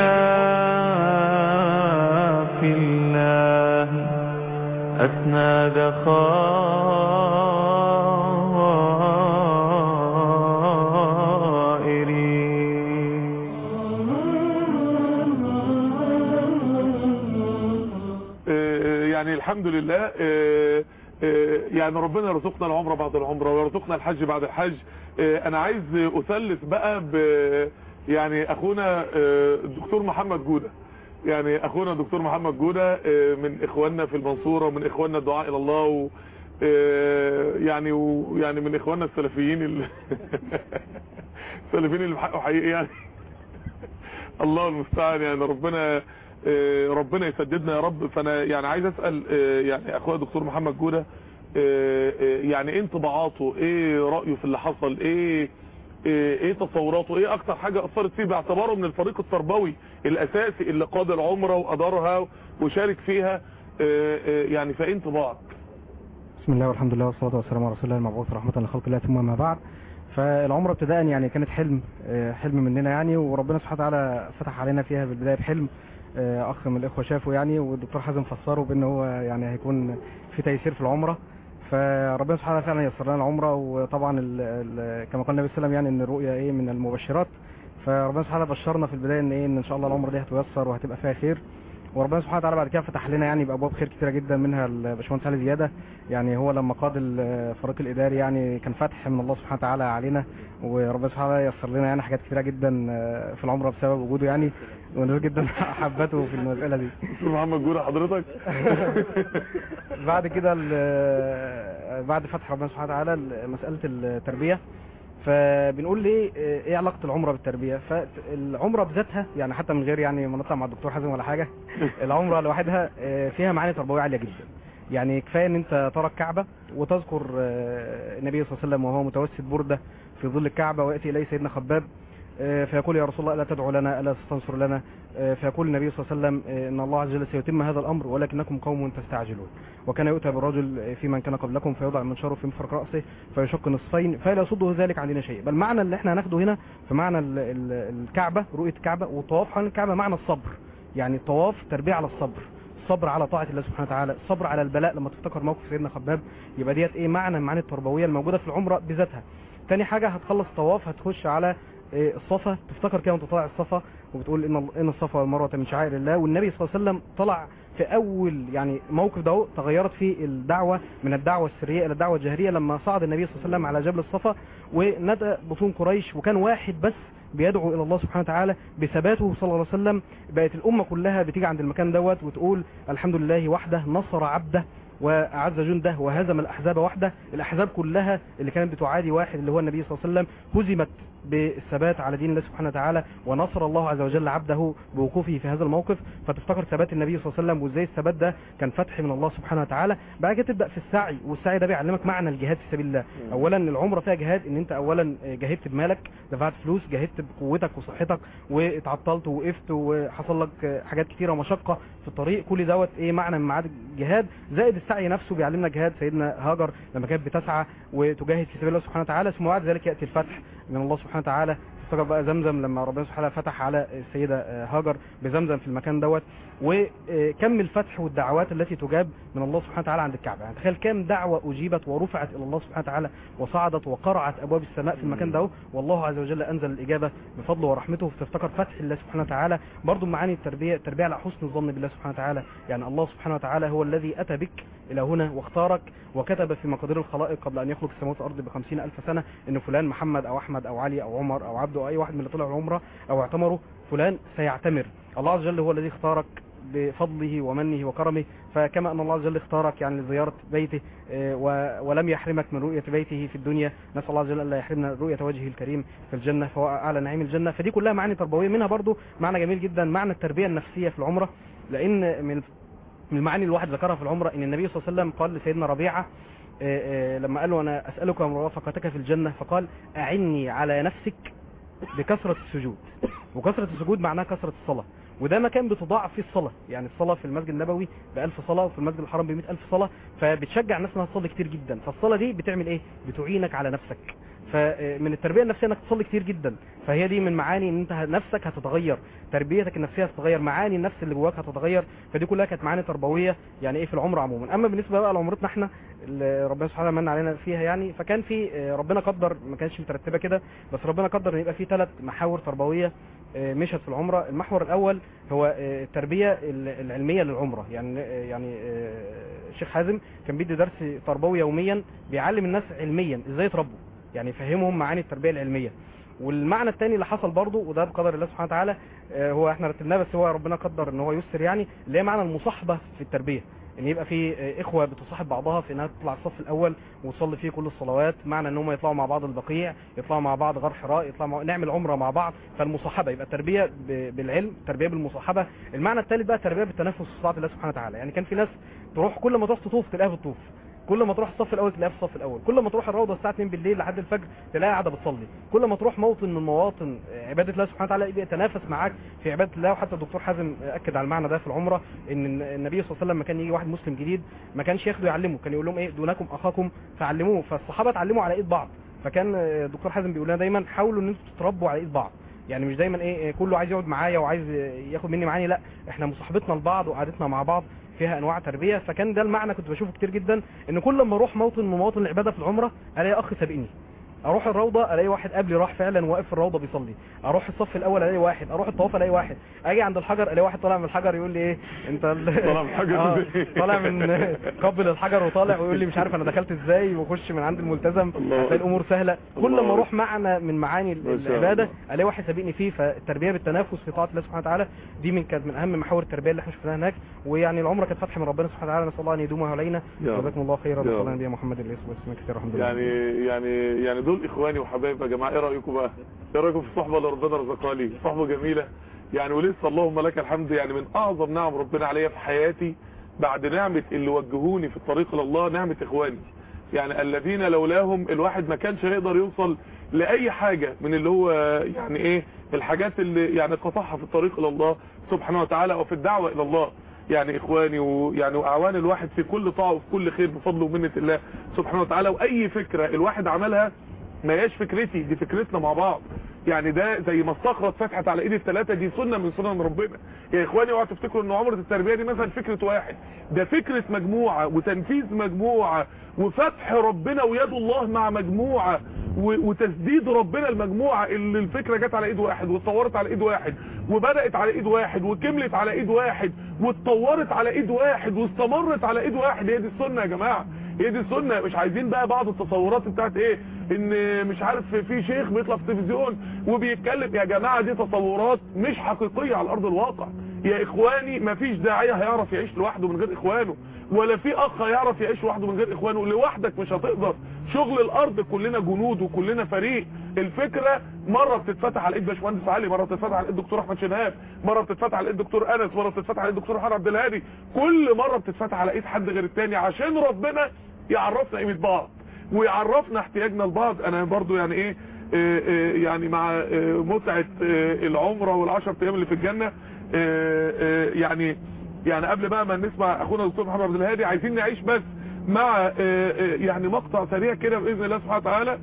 في الله أسناد خائرين آه، يعني الحمد لله آه، آه، يعني ربنا يرزقنا العمره بعد العمره ويرزقنا الحج بعد الحج آه، انا عايز اثلث بقى ب يعني اخونا آه، الدكتور محمد جوده يعني اخونا الدكتور محمد جوده آه، من اخواننا في المنصوره ومن اخواننا الدعاء الى الله و آه، يعني ويعني من اخواننا السلفيين ال- السلفيين اللي بحقه حقيقي يعني الله المستعان يعني ربنا آه، ربنا يسددنا يا رب فانا يعني عايز اسال آه، يعني اخويا الدكتور محمد جوده آه، آه، يعني ايه انطباعاته ايه رايه في اللي حصل ايه ايه إيه تصوراته ايه اكتر حاجة اثرت فيه باعتباره من الفريق التربوي الاساسي اللي قاد العمرة وادارها وشارك فيها آه، آه، يعني فايه انطباعك بسم الله والحمد لله والصلاة والسلام على رسول الله المبعوث رحمة لخلق الله ثم ما بعد فالعمرة ابتداء يعني كانت حلم آه، حلم مننا يعني وربنا سبحانه وتعالى فتح علينا فيها بالبداية بحلم آه، اخ من الاخوة شافه يعني والدكتور حازم فسره بان هو يعني هيكون في تيسير في العمرة فربنا سبحانه وتعالى فعلا يسر لنا العمرة وطبعا ال ال كما قال النبي صلى الله عليه وسلم يعني ان الرؤيا ايه من المبشرات فربنا سبحانه وتعالى بشرنا في البداية ان ايه ان ان شاء الله العمرة دي هتيسر وهتبقى فيها خير وربنا سبحانه وتعالى بعد كده فتح لنا يعني بابواب خير كتيره جدا منها الباشمهندس علي زياده يعني هو لما قاد الفريق الاداري يعني كان فتح من الله سبحانه وتعالى علينا وربنا سبحانه وتعالى يسر لنا يعني حاجات كتيره جدا آه، في العمره بسبب وجوده يعني وناس جدا حبته في المساله دي دكتور محمد جوده حضرتك بعد كده ال- بعد فتح ربنا سبحانه وتعالى ال- مساله التربيه فبنقول ليه ايه علاقه العمره بالتربيه فالعمره بذاتها يعني حتى من غير يعني ما نطلع مع الدكتور حازم ولا حاجه العمره لوحدها آه، فيها معاني تربويه عاليه جدا يعني كفايه ان انت ترى الكعبه وتذكر آه، النبي صلى الله عليه وسلم وهو متوسد برده في ظل الكعبه وياتي اليه سيدنا خباب آه، فيقول يا رسول الله الا تدعو لنا الا تستنصر لنا آه، فيقول النبي صلى الله عليه وسلم آه، ان الله عز وجل سيتم هذا الامر ولكنكم قوم تستعجلون وكان يؤتى بالرجل في من كان قبلكم فيوضع المنشار في مفرق راسه فيشق نصفين فلا يصده ذلك عن دين شيء بل معنى اللي احنا هناخده هنا في معنى ال- ال- الكعبه رؤيه الكعبه والطواف حول الكعبه معنى الصبر يعني الطواف تربيه على الصبر الصبر على طاعه الله سبحانه وتعالى الصبر على البلاء لما تفتكر موقف سيدنا خباب يبقى ديت ايه معنى من المعاني التربويه الموجوده في العمره بذاتها تاني حاجه هتخلص طواف هتخش على إيه، الصفا تفتكر كده وانت طالع الصفا وبتقول ان ال- ان الصفا والمروه من شعائر الله والنبي صلى الله عليه وسلم طلع في اول يعني موقف ده اهو تغيرت فيه الدعوه من الدعوه السريه الى الدعوه الجهريه لما صعد النبي صلى الله عليه وسلم على جبل الصفا وندى بطون قريش وكان واحد بس بيدعو الى الله سبحانه وتعالى بثباته صلى الله عليه وسلم بقت الامه كلها بتيجي عند المكان دوت وتقول الحمد لله وحده نصر عبده واعز جنده وهزم الاحزاب وحده الاحزاب كلها اللي كانت بتعادي واحد اللي هو النبي صلى الله عليه وسلم هزمت بالثبات على دين الله سبحانه وتعالى ونصر الله عز وجل عبده بوقوفه في هذا الموقف فتفتكر ثبات النبي صلى الله عليه وسلم وازاي الثبات ده كان فتح من الله سبحانه وتعالى بعد كده تبدا في السعي والسعي ده بيعلمك معنى الجهاد في سبيل الله اولا العمره فيها جهاد ان انت اولا جاهدت بمالك دفعت فلوس جاهدت بقوتك وصحتك واتعطلت ووقفت وحصل لك حاجات كتيره ومشقه في الطريق كل دوت ايه معنى من معاد الجهاد زائد السعي نفسه بيعلمنا جهاد سيدنا هاجر لما كانت بتسعى وتجاهد في سبيل الله سبحانه وتعالى ثم بعد ذلك ياتي الفتح من الله سبحانه وتعالى تفتكر بقى زمزم لما ربنا سبحانه وتعالى فتح على السيده آه، هاجر بزمزم في المكان دوت وكم الفتح والدعوات التي تجاب من الله سبحانه وتعالى عند الكعبه يعني تخيل كم دعوه اجيبت ورفعت الى الله سبحانه وتعالى وصعدت وقرعت ابواب السماء في المكان ده والله عز وجل انزل الاجابه بفضله ورحمته فتفتكر فتح الله سبحانه وتعالى برضو معاني التربيه التربيه على حسن الظن بالله سبحانه وتعالى يعني الله سبحانه وتعالى هو الذي اتى بك الى هنا واختارك وكتب في مقادير الخلائق قبل ان يخلق السماوات والارض بخمسين الف سنه ان فلان محمد او احمد او علي او عمر او عبده او اي واحد من اللي طلعوا العمره او اعتمروا فلان سيعتمر الله عز وجل هو الذي اختارك بفضله ومنه وكرمه فكما ان الله عز وجل اختارك يعني لزياره بيته آه، و- ولم يحرمك من رؤيه بيته في الدنيا نسال الله عز وجل الا يحرمنا رؤيه وجهه الكريم في الجنه فهو اعلى نعيم الجنه فدي كلها معاني تربويه منها برضو معنى جميل جدا معنى التربيه النفسيه في العمره لان من من المعاني اللي الواحد ذكرها في العمره ان النبي صلى الله عليه وسلم قال لسيدنا ربيعه آه، آه، لما قال له انا اسالك مرافقتك في الجنه فقال اعني على نفسك بكثره السجود وكثره السجود معناها كثره الصلاه وده مكان بتضاعف فيه الصلاه يعني الصلاه في المسجد النبوي ب 1000 صلاه وفي المسجد الحرام ب 100000 صلاه فبتشجع الناس انها تصلي كتير جدا فالصلاه دي بتعمل ايه بتعينك على نفسك فمن التربيه النفسيه انك تصلي كتير جدا فهي دي من معاني ان انت نفسك هتتغير تربيتك النفسيه هتتغير معاني النفس اللي جواك هتتغير فدي كلها كانت معاني تربويه يعني ايه في العمر عموما اما بالنسبه بقى لعمرتنا احنا اللي ربنا سبحانه من علينا فيها يعني فكان في آه، ربنا قدر ما كانش مترتبه كده بس ربنا قدر ان يبقى في ثلاث محاور تربويه آه، مشت في العمره المحور الاول هو آه، التربيه ال- العلميه للعمره يعني آه، يعني آه، الشيخ حازم كان بيدي درس تربوي يوميا بيعلم الناس علميا ازاي يتربوا يعني يفهمهم معاني التربيه العلميه والمعنى الثاني اللي حصل برضه وده بقدر الله سبحانه وتعالى آه، هو احنا رتبناه بس هو ربنا قدر ان هو يسر يعني اللي هي معنى المصاحبه في التربيه ان يبقى في آه، اخوه بتصاحب بعضها في انها تطلع الصف الاول وتصلي فيه كل الصلوات معنى ان هم يطلعوا مع بعض البقيع يطلعوا مع بعض غار حراء يطلعوا مع... نعمل عمره مع بعض فالمصاحبه يبقى التربيه ب... بالعلم تربيه بالمصاحبه المعنى الثالث بقى تربيه بالتنافس في طاعه الله سبحانه وتعالى يعني كان في ناس تروح كل ما تروح تطوف تلاقيها بتطوف كل ما تروح الصف الاول تلاقيها في الصف الاول كل ما تروح الروضه الساعه 2 بالليل لحد الفجر تلاقيها قاعده بتصلي كل ما تروح موطن من مواطن عباده الله سبحانه وتعالى يبقى يتنافس معاك في عباده الله وحتى الدكتور حازم اكد على المعنى ده في العمره ان النبي صلى الله عليه وسلم لما كان يجي واحد مسلم جديد ما كانش ياخده يعلمه كان يقول لهم ايه دونكم اخاكم فعلموه فالصحابه اتعلموا على ايد بعض فكان الدكتور حازم بيقول لنا دايما حاولوا ان انتوا تتربوا على ايد بعض يعني مش دايما ايه كله عايز يقعد معايا وعايز ياخد مني معاني لا احنا مصاحبتنا لبعض وقعدتنا مع بعض فيها انواع تربيه فكان ده المعنى كنت بشوفه كتير جدا ان كل ما اروح موطن من مواطن العباده في العمره الاقي اخ سابقني اروح الروضه الاقي واحد قبلي راح فعلا واقف في الروضه بيصلي اروح الصف الاول الاقي واحد اروح الطواف الاقي واحد اجي عند الحجر الاقي واحد طالع من الحجر يقول لي ايه انت ال- طالع من الحجر آه، إزاي؟ طالع من قبل الحجر وطالع ويقول لي مش عارف انا دخلت ازاي واخش من عند الملتزم الله هتلاقي الامور سهله كل الله ما اروح معنى من معاني ما شاء العباده الله. الاقي واحد سابقني فيه فالتربيه بالتنافس في طاعه الله سبحانه وتعالى دي من كانت من اهم محاور التربيه اللي احنا شفناها هناك ويعني العمره كانت فتح من ربنا سبحانه وتعالى نسال الله ان يدومها علينا يا رب. جزاكم الله خيرا يا وصلى رب. على نبينا محمد عليه الصلاه والسلام كثير الحمد لله يعني يعني يعني دول اخواني وحبايبي يا جماعه ايه رايكم بقى ايه رايكم في الصحبه اللي ربنا رزقها لي صحبه جميله يعني ولسه اللهم لك الحمد يعني من اعظم نعم ربنا عليا في حياتي بعد نعمه اللي وجهوني في الطريق الى الله نعمه اخواني يعني الذين لولاهم الواحد ما كانش هيقدر يوصل لاي حاجه من اللي هو يعني ايه الحاجات اللي يعني قطعها في الطريق الى الله سبحانه وتعالى او في الدعوه الى الله يعني اخواني ويعني واعوان الواحد في كل طاعه وفي كل خير بفضل ومنه الله سبحانه وتعالى واي فكره الواحد عملها ما هياش فكرتي دي فكرتنا مع بعض يعني ده زي ما الصخره اتفتحت على ايد الثلاثه دي سنه من سنن ربنا يا اخواني اوعوا تفتكروا ان عمره التربيه دي مثلا فكره واحد ده فكره مجموعه وتنفيذ مجموعه وفتح ربنا ويد الله مع مجموعه و- وتسديد ربنا المجموعه اللي الفكره جت على ايد واحد واتطورت على ايد واحد وبدات على ايد واحد وكملت على ايد واحد واتطورت على ايد واحد واستمرت على ايد واحد هي دي السنه يا جماعه هي دي السنه مش عايزين بقى بعض التصورات بتاعت ايه ان مش عارف في شيخ بيطلع في التلفزيون وبيتكلم يا جماعه دي تصورات مش حقيقيه على ارض الواقع يا اخواني مفيش داعيه هيعرف يعيش لوحده من غير اخوانه ولا في اخ هيعرف يعيش لوحده من غير اخوانه لوحدك مش هتقدر شغل الارض كلنا جنود وكلنا فريق الفكره مره بتتفتح على ايد باشمهندس علي مره بتتفتح على ايد الدكتور احمد شنهاب مره بتتفتح على ايد الدكتور انس مره بتتفتح على ايد الدكتور محمد عبد الهادي كل مره بتتفتح على ايد حد غير التاني عشان ربنا يعرفنا قيمه بعض ويعرفنا احتياجنا لبعض انا برضو يعني ايه آه، آه، يعني مع آه، متعه آه، العمره والعشر ايام اللي في الجنه آه، آه، يعني يعني قبل بقى ما نسمع اخونا الدكتور محمد عبد الهادي عايزين نعيش بس مع آه، آه، يعني مقطع سريع كده باذن الله سبحانه وتعالى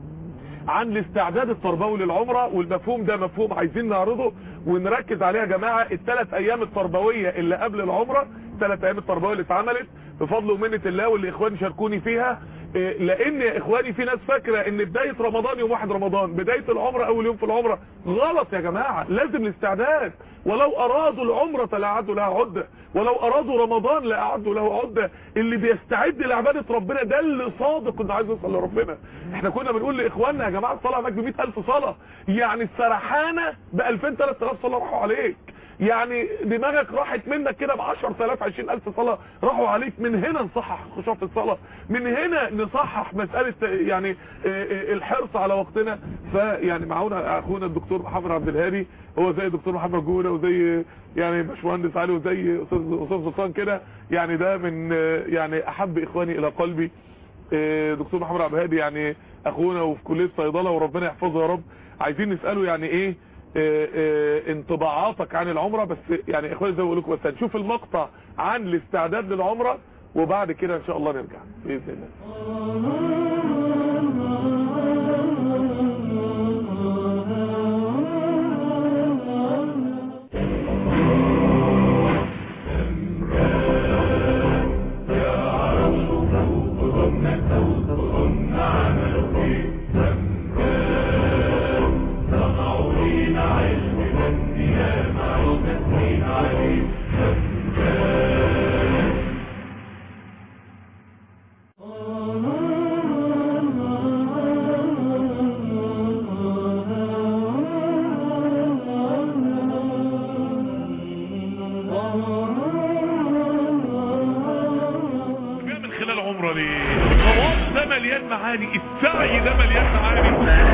عن الاستعداد التربوي للعمرة والمفهوم ده مفهوم عايزين نعرضه ونركز عليه يا جماعة الثلاث ايام التربوية اللي قبل العمرة الثلاث ايام التربوية اللي اتعملت بفضل ومنة الله واللي اخواني شاركوني فيها إيه، لان يا اخواني في ناس فاكرة ان بداية رمضان يوم واحد رمضان بداية العمرة اول يوم في العمرة غلط يا جماعة لازم الاستعداد ولو ارادوا العمرة لاعدوا لها عدة ولو ارادوا رمضان لاعدوا له عدة اللي بيستعد لعبادة ربنا ده اللي صادق انه عايز يوصل لربنا احنا كنا بنقول لاخواننا يا جماعة الصلاة هناك ب 100000 صلاة يعني السرحانة ب 2000 3000 صلاة راحوا عليك يعني دماغك راحت منك كده ب 10000 20000 صلاة راحوا عليك من هنا نصحح الخشوع في الصلاة من هنا نصحح مسألة يعني آه، آه، الحرص على وقتنا فيعني معانا اخونا الدكتور محمد عبد الهادي هو زي الدكتور محمد جوده وزي يعني باشمهندس علي وزي استاذ أستاذ سلطان كده يعني ده من آه، يعني احب اخواني الى قلبي آه، دكتور محمد عبد الهادي يعني اخونا وفي كليه صيدله وربنا يحفظه يا رب عايزين نساله يعني ايه آه، آه، انطباعاتك عن العمره بس يعني اخواني زي ما بقول لكم بس هنشوف المقطع عن الاستعداد للعمره وبعد كده ان شاء الله نرجع باذن الله صنعوا لينا علم معاني السعي ده مليان معاني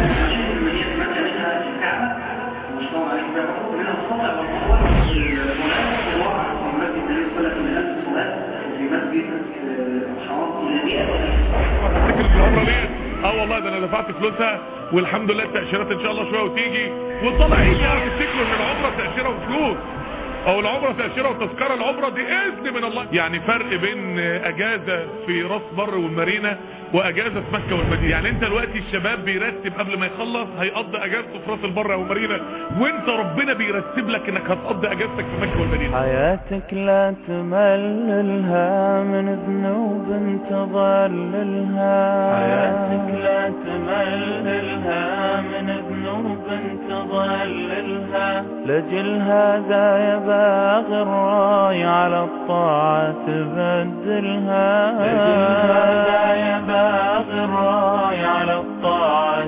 تفتكر العمره ليه اه والله ده انا دفعت فلوسها والحمد لله التاشيرات ان شاء الله شويه وتيجي وطلع عيني يعني تفتكروا ان العمره تاشيره وفلوس او العمره تاشيره وتذكره العمره دي اذن من الله يعني فرق بين اجازه في راس بر والمارينا واجازه في مكه والمدينه يعني انت دلوقتي الشباب بيرتب قبل ما يخلص هيقضي اجازته في راس البر او المارينا وانت ربنا بيرتب لك انك هتقضي اجازتك في مكه والمدينه حياتك لا تمللها من ذنوب تضللها حياتك لا تمللها من ذنوب تضللها لجل هذا يا باغي الراي على الطاعة تبدلها لجل هذا يا باغي الراي على الطاعة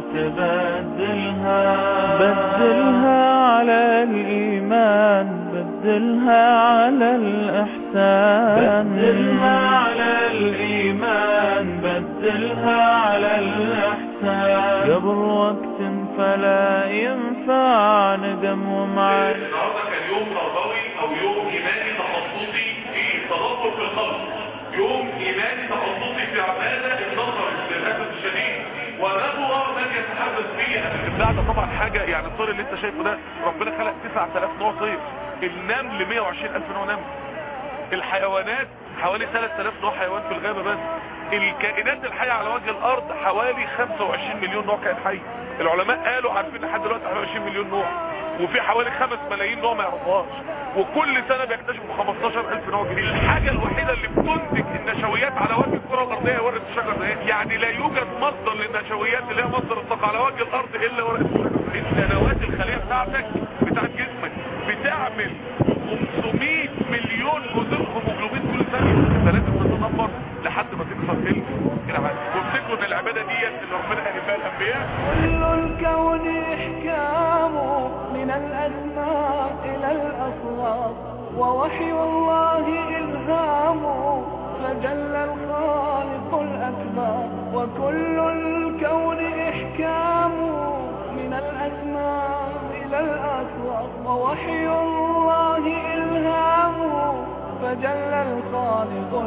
تبدلها بدلها على الإيمان بدلها على الإحسان بدلها على الإيمان بدلها على الإحسان قبل وقت فلا ينفع ندم ومعاني النهارده كان يوم تربوي او يوم ايماني تخصصي في تدبر في الخلق يوم ايماني تخصصي في عباده النظر للاسف الشديد ونبوه من يتحدث فيها الابداع ده طبعا حاجه يعني الطير اللي انت شايفه ده ربنا خلق 9000 نوع طير النمل 120000 نوع نمل الحيوانات حوالي 3000 نوع حيوان في الغابه بس الكائنات الحيه على وجه الارض حوالي 25 مليون نوع كائن حي العلماء قالوا عارفين لحد دلوقتي حوالي 20 مليون نوع وفي حوالي 5 ملايين نوع ما يعرفوهاش وكل سنه بيكتشفوا 15000 نوع جديد الحاجه الوحيده اللي بتنتج النشويات على وجه الكره الارضيه هي ورقه الشجر ده يعني لا يوجد مصدر للنشويات اللي هي مصدر الطاقه على وجه الارض الا ورقه الشجر السنوات الخليه بتاعتك بتاعت جسمك بتعمل 500 مليون جزء هيموجلوبين كل ثانيه انت لازم تتدبر لحد ما تكسر تلك العباده وافتكروا ان العباده ديت اللي ربنا قال فيها الانبياء كل الكون إحكام من الأسماء إلى الأصوات ووحي الله إلهام فجل الخالق الأكبر وكل الكون إحكام من الأسماء إلى الأصوات ووحي الله إلهام فجل الخالق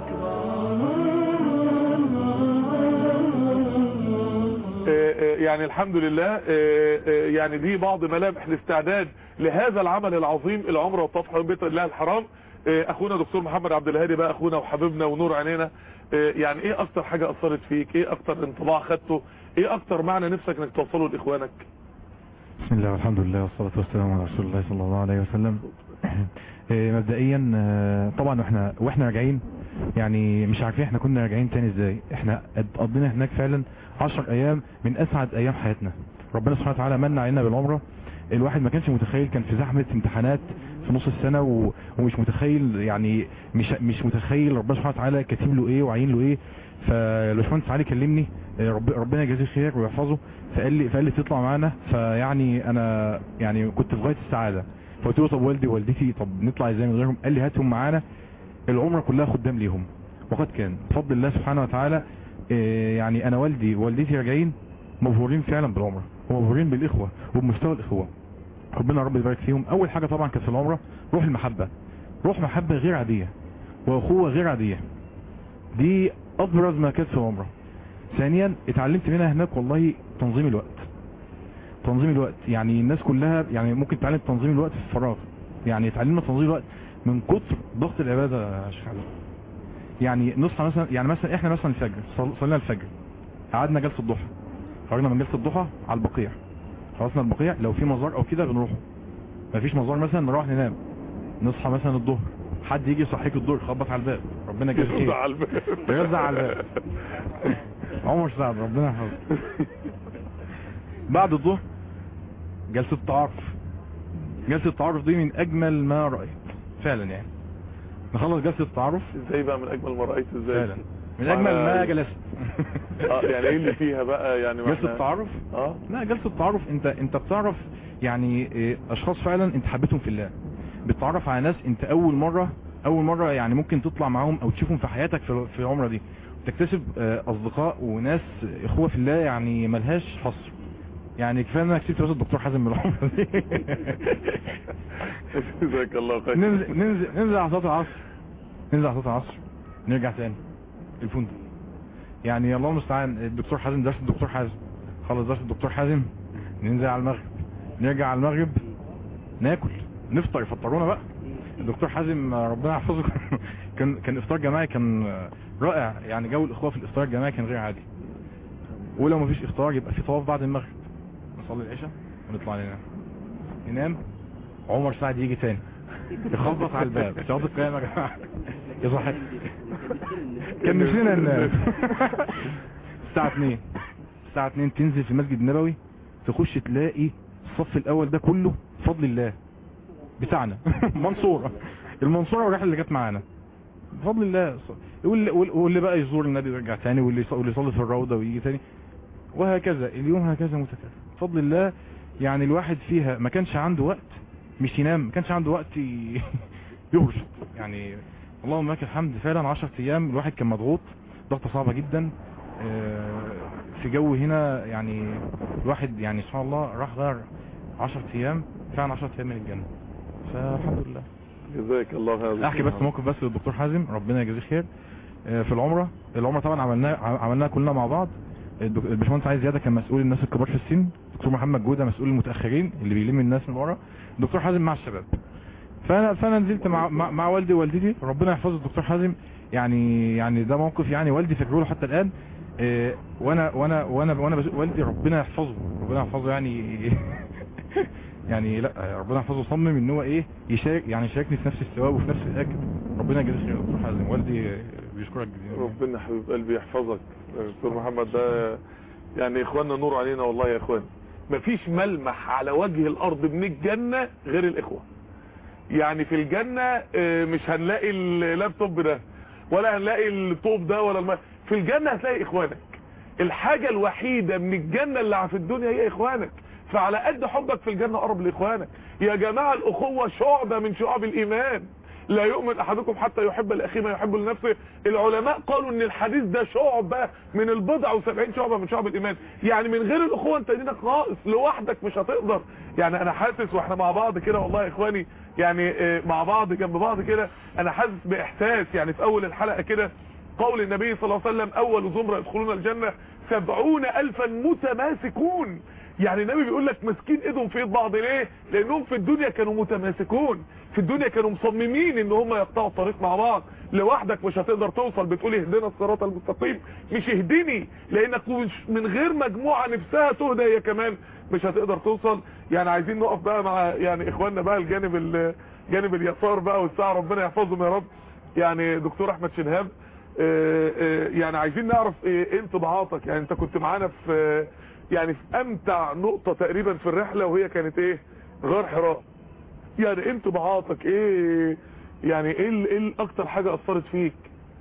الأكبر آه، آه، يعني الحمد لله آه، آه، يعني دي بعض ملامح الاستعداد لهذا العمل العظيم العمره والطفح من بيت الله الحرام آه، اخونا دكتور محمد عبد الهادي بقى اخونا وحبيبنا ونور عينينا آه، يعني ايه اكتر حاجه اثرت فيك ايه اكتر انطباع خدته ايه اكتر معنى نفسك انك توصله لاخوانك بسم الله والحمد لله والصلاة والسلام على رسول الله صلى الله عليه وسلم إيه، مبدئيا آه، طبعا واحنا واحنا راجعين يعني مش عارفين احنا كنا راجعين تاني ازاي احنا قد- قضينا هناك فعلا 10 ايام من اسعد ايام حياتنا ربنا سبحانه وتعالى من علينا بالعمره الواحد ما كانش متخيل كان في زحمه امتحانات في نص السنه و... ومش متخيل يعني مش مش متخيل ربنا سبحانه وتعالى كاتب له ايه وعين له ايه فالباشمهندس علي كلمني آه، رب ربنا يجازيه خير ويحفظه فقال لي فقال لي تطلع معانا فيعني انا يعني كنت في غايه السعاده فقلت له طب والدي ووالدتي طب نطلع ازاي من غيرهم قال لي هاتهم معانا العمره كلها خدام ليهم وقد كان بفضل الله سبحانه وتعالى آه، يعني انا والدي ووالدتي راجعين مبهورين فعلا بالعمره ومبهورين بالاخوه وبمستوى الاخوه ربنا رب يبارك فيهم اول حاجه طبعا كانت في العمره روح المحبه روح محبه غير عاديه واخوه غير عاديه دي ابرز ما كانت في العمره ثانيا اتعلمت منها هناك والله تنظيم الوقت تنظيم الوقت يعني الناس كلها يعني ممكن تتعلم تنظيم الوقت في الفراغ يعني اتعلمنا تنظيم الوقت من كتر ضغط العباده يا شيخ علي يعني نصحى مثلا يعني مثلا احنا مثلا الفجر صل- صلينا الفجر قعدنا جلسه الضحى خرجنا من جلسه الضحى على البقيع خلصنا البقيع لو في مزار او كده بنروحه مفيش مزار مثلا نروح ننام نصحى مثلا الظهر حد يجي يصحيك الظهر يخبط على الباب ربنا يجازيه خير على الباب يرزع على الباب عمر سعد ربنا يحفظه بعد الظهر جلسة تعارف جلسة التعارف دي من اجمل ما رأيت فعلا يعني نخلص جلسة التعارف ازاي بقى من اجمل ما رايت ازاي فعلا من اجمل ما جلست اه يعني ايه اللي فيها بقى يعني ما جلسة احنا- التعارف اه لا جلسة التعارف انت انت بتعرف يعني إيه، اشخاص فعلا انت حبيتهم في الله بتتعرف على ناس انت اول مرة اول مرة يعني ممكن تطلع معاهم او تشوفهم في حياتك في في العمرة دي تكتسب آه، اصدقاء وناس اخوه في الله يعني ملهاش حصر يعني كفايه ان انا كسبت بس الدكتور حازم من العمر دي جزاك الله خير ننزل ننزل ننزل على صلاه العصر ننزل على صلاه العصر نرجع تاني الفندق يعني الله المستعان الدكتور حازم درس الدكتور حازم خلص درس الدكتور حازم ننزل على المغرب نرجع على المغرب ناكل نفطر يفطرونا بقى الدكتور حازم ربنا يحفظه كان كان افطار جماعي كان رائع يعني جو الاخوه في الافطار الجماعي كان غير عادي ولو مفيش افطار يبقى في طواف بعد المغرب نصلي العشاء ونطلع ننام ننام عمر سعد يجي تاني يخبط على الباب صلاه القيامه يا جماعه يصحى كان نفسنا ننام الساعه 2 الساعه 2 تنزل في المسجد النبوي تخش تلاقي الصف الاول ده كله بفضل الله بتاعنا منصورة المنصورة والرحلة اللي جت معانا بفضل الله واللي, واللي بقى يزور النبي ويرجع تاني واللي يص- واللي يصلي في الروضة ويجي تاني وهكذا اليوم هكذا متكرر بفضل الله يعني الواحد فيها ما كانش عنده وقت مش ينام ما كانش عنده وقت ي- يهرش يعني اللهم لك الحمد فعلا 10 ايام الواحد كان مضغوط ضغطة صعبة جدا آه، في جو هنا يعني الواحد يعني سبحان الله راح غير 10 ايام فعلا 10 ايام من الجنة فالحمد لله جزاك الله خير احكي بس موقف بس للدكتور حازم ربنا يجزيه خير آه، في العمره العمره طبعا عملناها عملناها كلنا مع بعض الدك- الباشمهندس عايز زياده كان مسؤول الناس الكبار في السن دكتور محمد جوده مسؤول المتاخرين اللي بيلم الناس من ورا الدكتور حازم مع الشباب فانا فانا نزلت مع مع, مع والدي ووالدتي ربنا يحفظ الدكتور حازم يعني يعني ده موقف يعني والدي فاكره له حتى الان آه، وانا وانا وانا وانا بس- والدي ربنا يحفظه ربنا يحفظه يعني يعني لا ربنا يحفظه صمم ان هو ايه يشارك يعني يشاركني في نفس الثواب وفي نفس الاجر ربنا يجزيه خير يا دكتور حازم والدي بيشكرك جدا ربنا حبيب قلبي يحفظك دكتور محمد ده يعني اخواننا نور علينا والله يا اخوان مفيش ملمح على وجه الارض من الجنة غير الاخوة يعني في الجنة آه، مش هنلاقي اللابتوب ده ولا هنلاقي الطوب ده ولا الم... في الجنة هتلاقي اخوانك الحاجة الوحيدة من الجنة اللي في الدنيا هي اخوانك فعلى قد حبك في الجنة قرب لاخوانك يا جماعة الاخوة شعبة من شعب الايمان لا يؤمن احدكم حتى يحب لاخيه ما يحب لنفسه العلماء قالوا ان الحديث ده شعبة من البضع وسبعين شعبة من شعب الايمان يعني من غير الاخوة انت دينك ناقص لوحدك مش هتقدر يعني انا حاسس واحنا مع بعض كده والله يا اخواني يعني آه، مع بعض جنب بعض كده انا حاسس باحساس يعني في اول الحلقة كده قول النبي صلى الله عليه وسلم اول زمرة يدخلون الجنة سبعون الفا متماسكون يعني النبي بيقول لك ماسكين ايدهم في ايد بعض ليه لانهم في الدنيا كانوا متماسكون في الدنيا كانوا مصممين ان هم يقطعوا الطريق مع بعض لوحدك مش هتقدر توصل بتقول اهدنا الصراط المستقيم مش اهدني لانك مش من غير مجموعة نفسها تهدى هي كمان مش هتقدر توصل يعني عايزين نقف بقى مع يعني اخواننا بقى الجانب ال- جانب اليسار بقى والساعة ربنا يحفظهم يا رب يعني دكتور احمد شنهاب آه، آه، يعني عايزين نعرف ايه إيه انطباعاتك يعني انت كنت معانا في يعني في امتع نقطة تقريبا في الرحلة وهي كانت ايه غار حراء يعني إيه انطباعاتك ايه يعني ايه ال- ايه ال- اكتر حاجة اثرت فيك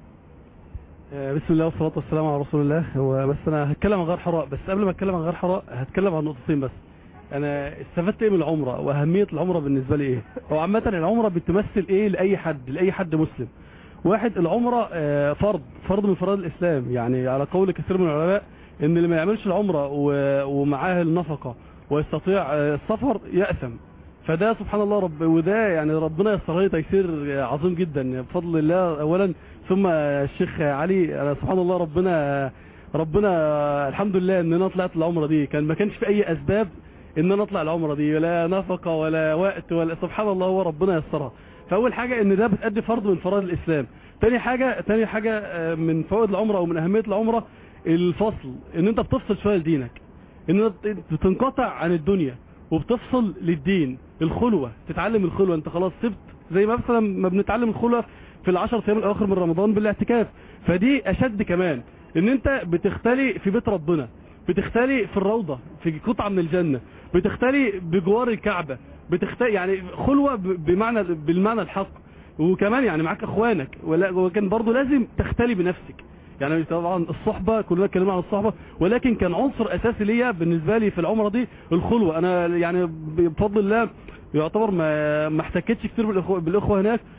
آه، بسم الله والصلاة والسلام على رسول الله هو بس انا هتكلم عن غار حراء بس قبل ما اتكلم عن غار حراء هتكلم عن نقطتين بس انا استفدت ايه من العمرة واهمية العمرة بالنسبة لي ايه هو عامة العمرة بتمثل ايه لاي حد لاي حد مسلم واحد العمرة آه، فرض فرض من فرائض الاسلام يعني على قول كثير من العلماء ان اللي ما يعملش العمرة و- ومعاه النفقة ويستطيع آه، السفر يأثم فده سبحان الله رب وده يعني ربنا يسر لي تيسير عظيم جدا بفضل الله اولا ثم الشيخ علي أنا سبحان الله ربنا ربنا الحمد لله ان انا طلعت العمره دي كان ما كانش في اي اسباب ان انا اطلع العمره دي لا نفقه ولا وقت ولا سبحان الله هو ربنا يسرها فاول حاجه ان ده بتأدي فرض من فرائض الاسلام تاني حاجه تاني حاجه آه، من فوائد العمره ومن اهميه العمره الفصل ان انت بتفصل شويه لدينك ان انت بتنقطع عن الدنيا وبتفصل للدين الخلوة تتعلم الخلوة انت خلاص سبت زي ما مثلا ما بنتعلم الخلوة في العشر ايام الاواخر من رمضان بالاعتكاف فدي اشد كمان ان انت بتختلي في بيت ربنا بتختلي في الروضة في قطعة من الجنة بتختلي بجوار الكعبة بتختلي يعني خلوة ب- بمعنى بالمعنى الحق وكمان يعني معاك اخوانك ولا- وكان برضو لازم تختلي بنفسك يعني طبعا الصحبة كلنا اتكلمنا عن الصحبة ولكن كان عنصر اساسي ليا بالنسبة لي في العمرة دي الخلوة انا يعني بفضل الله يعتبر ما ما احتكتش كتير بالإخوة, بالاخوة هناك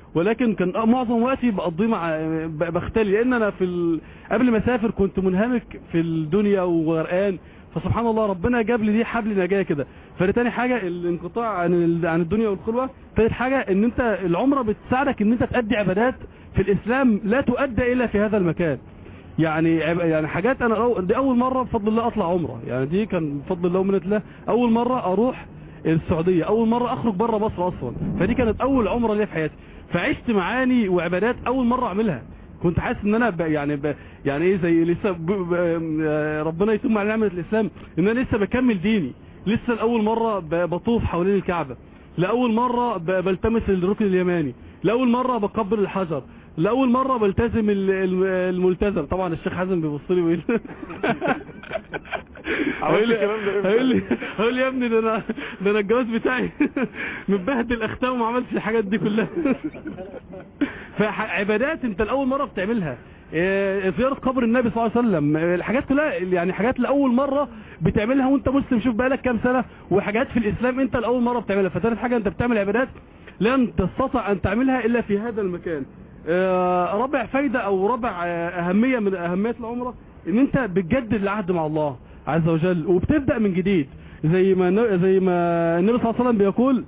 ولكن كان معظم وقتي بقضيه مع ب- بختلي لان انا في ال... قبل ما اسافر كنت منهمك في الدنيا وغرقان فسبحان الله ربنا جاب لي دي حبل نجاه كده فتاني حاجه الانقطاع عن ال... عن الدنيا والخلوه ثالث حاجه ان انت العمره بتساعدك ان انت تأدي عبادات في الاسلام لا تؤدى الا في هذا المكان يعني عب- يعني حاجات انا أو دي اول مره بفضل الله اطلع عمره يعني دي كان بفضل الله ومنة الله اول مره اروح السعوديه اول مره اخرج بره مصر اصلا فدي كانت اول عمره ليا في حياتي فعشت معاني وعبادات اول مره اعملها كنت حاسس ان انا ب يعني ب يعني ايه زي لسه ب ب آه، ربنا يتم على نعمه الاسلام ان انا لسه بكمل ديني لسه لاول مره ب- بطوف حوالين الكعبه لاول مره ب- بلتمس الركن اليماني لاول مره بقبل الحجر لاول مره بلتزم ال- ال- الملتزم طبعا الشيخ حازم بيبص لي ويقول عملت هيقول لي الكلام ده امتى؟ هيقول لي هيقول لي يا ابني ده انا ده انا الجواز بتاعي متبهدل اختام وما عملتش الحاجات دي كلها فعبادات انت لاول مره بتعملها إيه، زيارة قبر النبي صلى الله عليه وسلم إيه، الحاجات كلها يعني حاجات لأول مرة بتعملها وانت مسلم شوف بقالك كام سنة وحاجات في الإسلام انت لأول مرة بتعملها فتالت حاجة انت بتعمل عبادات لن تستطيع أن تعملها إلا في هذا المكان آه، رابع فايدة أو رابع آه، أهمية من أهمية العمرة ان انت بتجدد العهد مع الله عز وجل وبتبدأ من جديد زي ما زي ما النبي صلى الله عليه وسلم بيقول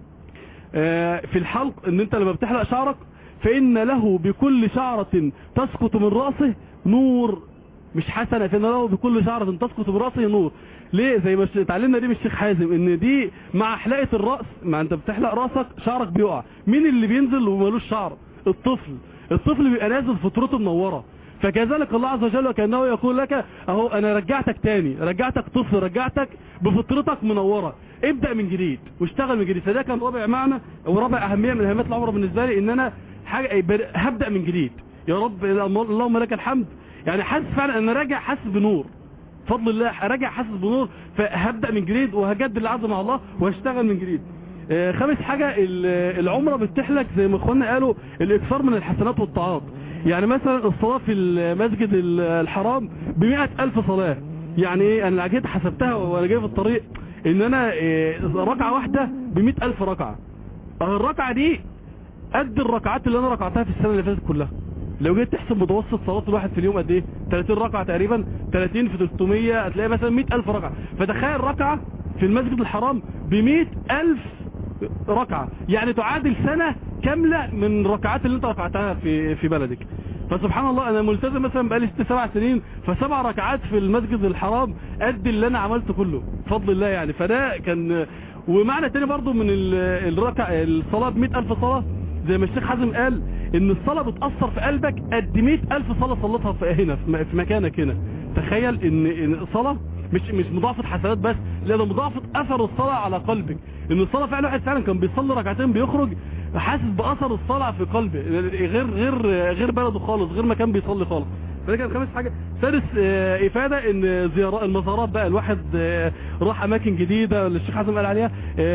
آه، في الحلق ان انت لما بتحلق شعرك فان له بكل شعرة تسقط من رأسه نور مش حسنة فان له بكل شعرة تسقط من رأسه نور ليه زي ما الش- اتعلمنا دي من الشيخ حازم ان دي مع حلقة الرأس ما انت بتحلق رأسك شعرك بيقع مين اللي بينزل ومالوش شعر الطفل الطفل بيبقى نازل فطرته منورة فكذلك الله عز وجل وكأنه يقول لك اهو انا رجعتك تاني رجعتك طفل رجعتك بفطرتك منورة ابدأ من جديد واشتغل من جديد فده كان رابع معنى ورابع اهمية من اهميات العمر بالنسبة لي ان انا حاجة بر- هبدأ من جديد يا رب اللهم لك الحمد يعني حاسس فعلا ان راجع حاسس بنور فضل الله راجع حاسس بنور فهبدأ من جديد وهجدد العزم مع الله وهشتغل من جديد آه، خامس حاجة ال- العمرة بتحلك زي ما اخواننا قالوا الاكثار من الحسنات والطاعات يعني مثلا الصلاة في المسجد ال- الحرام بمئة الف صلاة يعني ايه انا جيت حسبتها وانا جاي في الطريق ان انا آه، ركعة واحدة بمئة الف ركعة اه الركعة دي قد الركعات اللي انا ركعتها في السنة اللي فاتت كلها لو جيت تحسب متوسط صلاة الواحد في اليوم قد ايه 30 ركعة تقريبا 30 في 300 هتلاقي مثلا 100000 ركعة فتخيل ركعة في المسجد الحرام ب 100000 ركعة يعني تعادل سنة كاملة من الركعات اللي انت ركعتها في في بلدك فسبحان الله انا ملتزم مثلا بقالي ست سبع سنين فسبع ركعات في المسجد الحرام قد اللي انا عملته كله بفضل الله يعني فده كان ومعنى تاني برضو من ال- الركع الصلاة ب 100000 صلاة زي ما الشيخ حازم قال ان الصلاة بتأثر في قلبك قد 100000 صلاة صلتها في هنا في م- في مكانك هنا تخيل ان ان الصلاة مش مش مضاعفة حسنات بس لا ده مضاعفة اثر الصلاة على قلبك ان الصلاة فعلا واحد فعلا كان بيصلي ركعتين بيخرج حاسس باثر الصلاة في قلبه غير غير غير بلده خالص غير مكان بيصلي خالص فده كان خامس حاجة سادس آه، افادة ان زيارات المزارات بقى الواحد آه، راح اماكن جديدة اللي الشيخ حازم قال عليها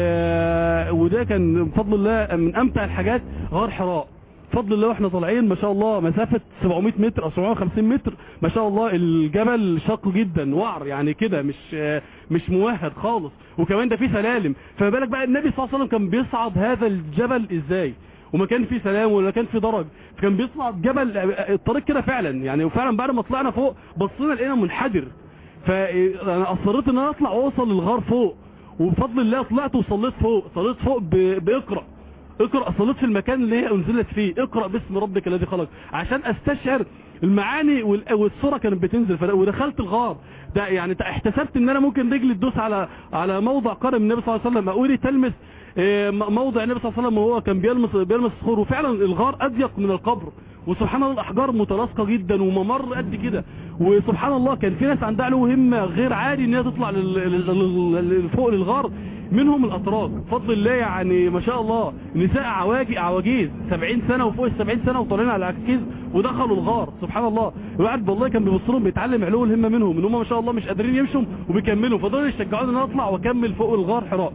آه، وده كان بفضل الله من امتع الحاجات غار حراء بفضل الله واحنا طالعين ما شاء الله مسافة 700 متر او 750 متر ما شاء الله الجبل شاق جدا وعر يعني كده مش آه، مش موهد خالص وكمان ده فيه سلالم فما بالك بقى النبي صلى الله عليه وسلم كان بيصعد هذا الجبل ازاي وما كان فيه سلام ولا كان فيه درج فكان بيصعد جبل الطريق كده فعلا يعني وفعلا بعد ما طلعنا فوق بصينا لقينا منحدر فانا اصريت ان انا اطلع واوصل للغار فوق وبفضل الله طلعت وصليت فوق صليت فوق ب- باقرأ اقرأ صليت في المكان اللي هي انزلت فيه اقرأ باسم ربك الذي خلق عشان استشعر المعاني وال- والصورة كانت بتنزل فد- ودخلت الغار ده يعني ت- احتسبت ان انا ممكن رجلي تدوس على على موضع قرن النبي صلى الله عليه وسلم اقولي تلمس اه، م- موضع النبي صلى الله عليه وسلم وهو كان بيلمس بيلمس الصخور وفعلا الغار اضيق من القبر وسبحان الله الاحجار متلاصقه جدا وممر قد كده وسبحان الله كان في ناس عندها له همه غير عادي ان هي تطلع لل- لل- لل- لل- فوق للغار منهم الاتراك بفضل الله يعني ما شاء الله نساء عواجي عواجيز 70 سنه وفوق ال 70 سنه وطالعين على العكاكيز ودخلوا الغار سبحان الله الواحد والله كان بيبص لهم بيتعلم علو الهمه منهم ان هم ما شاء الله مش قادرين يمشوا وبيكملوا فدول يشجعوني ان انا اطلع واكمل فوق الغار حراء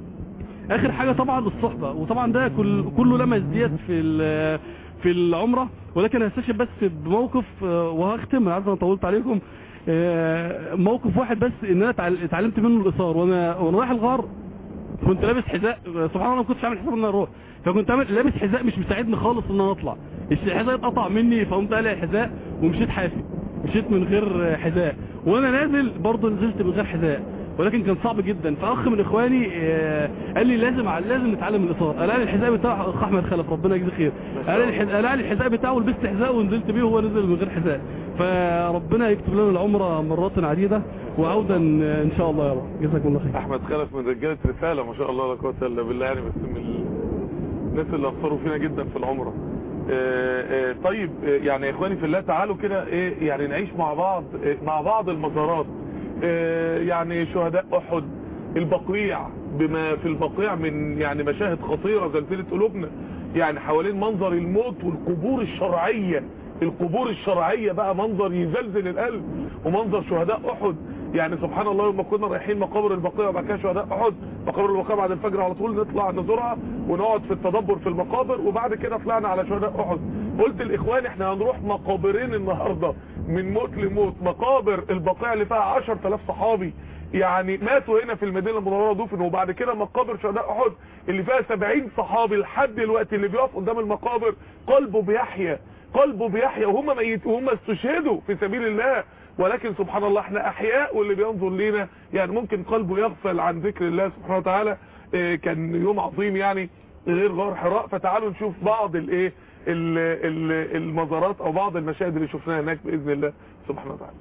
اخر حاجة طبعا الصحبة وطبعا ده كل كله لمس ديت في ال- في العمرة ولكن هستشهد بس بموقف آه، وهختم انا عارف انا طولت عليكم آه، موقف واحد بس ان انا اتعل- اتعلمت منه الاثار وانا وانا رايح الغار كنت لابس حذاء سبحان الله ما كنتش عامل حساب ان انا اروح فكنت عامل لابس حذاء مش مساعدني خالص ان انا اطلع الحذاء اتقطع مني فقمت قالع الحذاء ومشيت حافي مشيت من غير حذاء وانا نازل برضه نزلت من غير حذاء ولكن كان صعب جدا فاخ من اخواني آه، قال لي لازم لازم نتعلم الاطار قال لي الحذاء بتاعه اخ احمد خلف ربنا يجزيه خير قال لي الحذاء قال لي الحذاء بتاعه ولبست حذاء ونزلت بيه وهو نزل من غير حذاء فربنا يكتب لنا العمره مرات عديده وعودا ان شاء الله يا رب جزاكم الله خير احمد خلف من رجاله رساله ما شاء الله لا قوه الا بالله يعني بس من الناس اللي اثروا فينا جدا في العمره آه، آه، طيب آه، يعني يا اخواني في الله تعالوا كده ايه يعني نعيش مع بعض آه، مع بعض المزارات آه، يعني شهداء احد البقيع بما في البقيع من يعني مشاهد خطيره زلزلت قلوبنا يعني حوالين منظر الموت والقبور الشرعيه القبور الشرعيه بقى منظر يزلزل القلب ومنظر شهداء احد يعني سبحان الله يوم ما كنا رايحين مقابر البقيع وبعد كده شهداء احد مقابر البقيع بعد الفجر على طول نطلع نزورها ونقعد في التدبر في المقابر وبعد كده طلعنا على شهداء احد قلت الاخوان احنا هنروح مقابرين النهارده من موت لموت مقابر البقيع اللي فيها 10000 صحابي يعني ماتوا هنا في المدينه المنوره دفنوا وبعد كده مقابر شهداء احد اللي فيها 70 صحابي لحد دلوقتي اللي بيقف قدام المقابر قلبه بيحيا قلبه بيحيا وهم ميت وهم استشهدوا في سبيل الله ولكن سبحان الله احنا احياء واللي بينظر لينا يعني ممكن قلبه يغفل عن ذكر الله سبحانه وتعالى اه كان يوم عظيم يعني غير غار حراء فتعالوا نشوف بعض الايه ال- ال- المزارات او بعض المشاهد اللي شفناها هناك باذن الله سبحانه وتعالى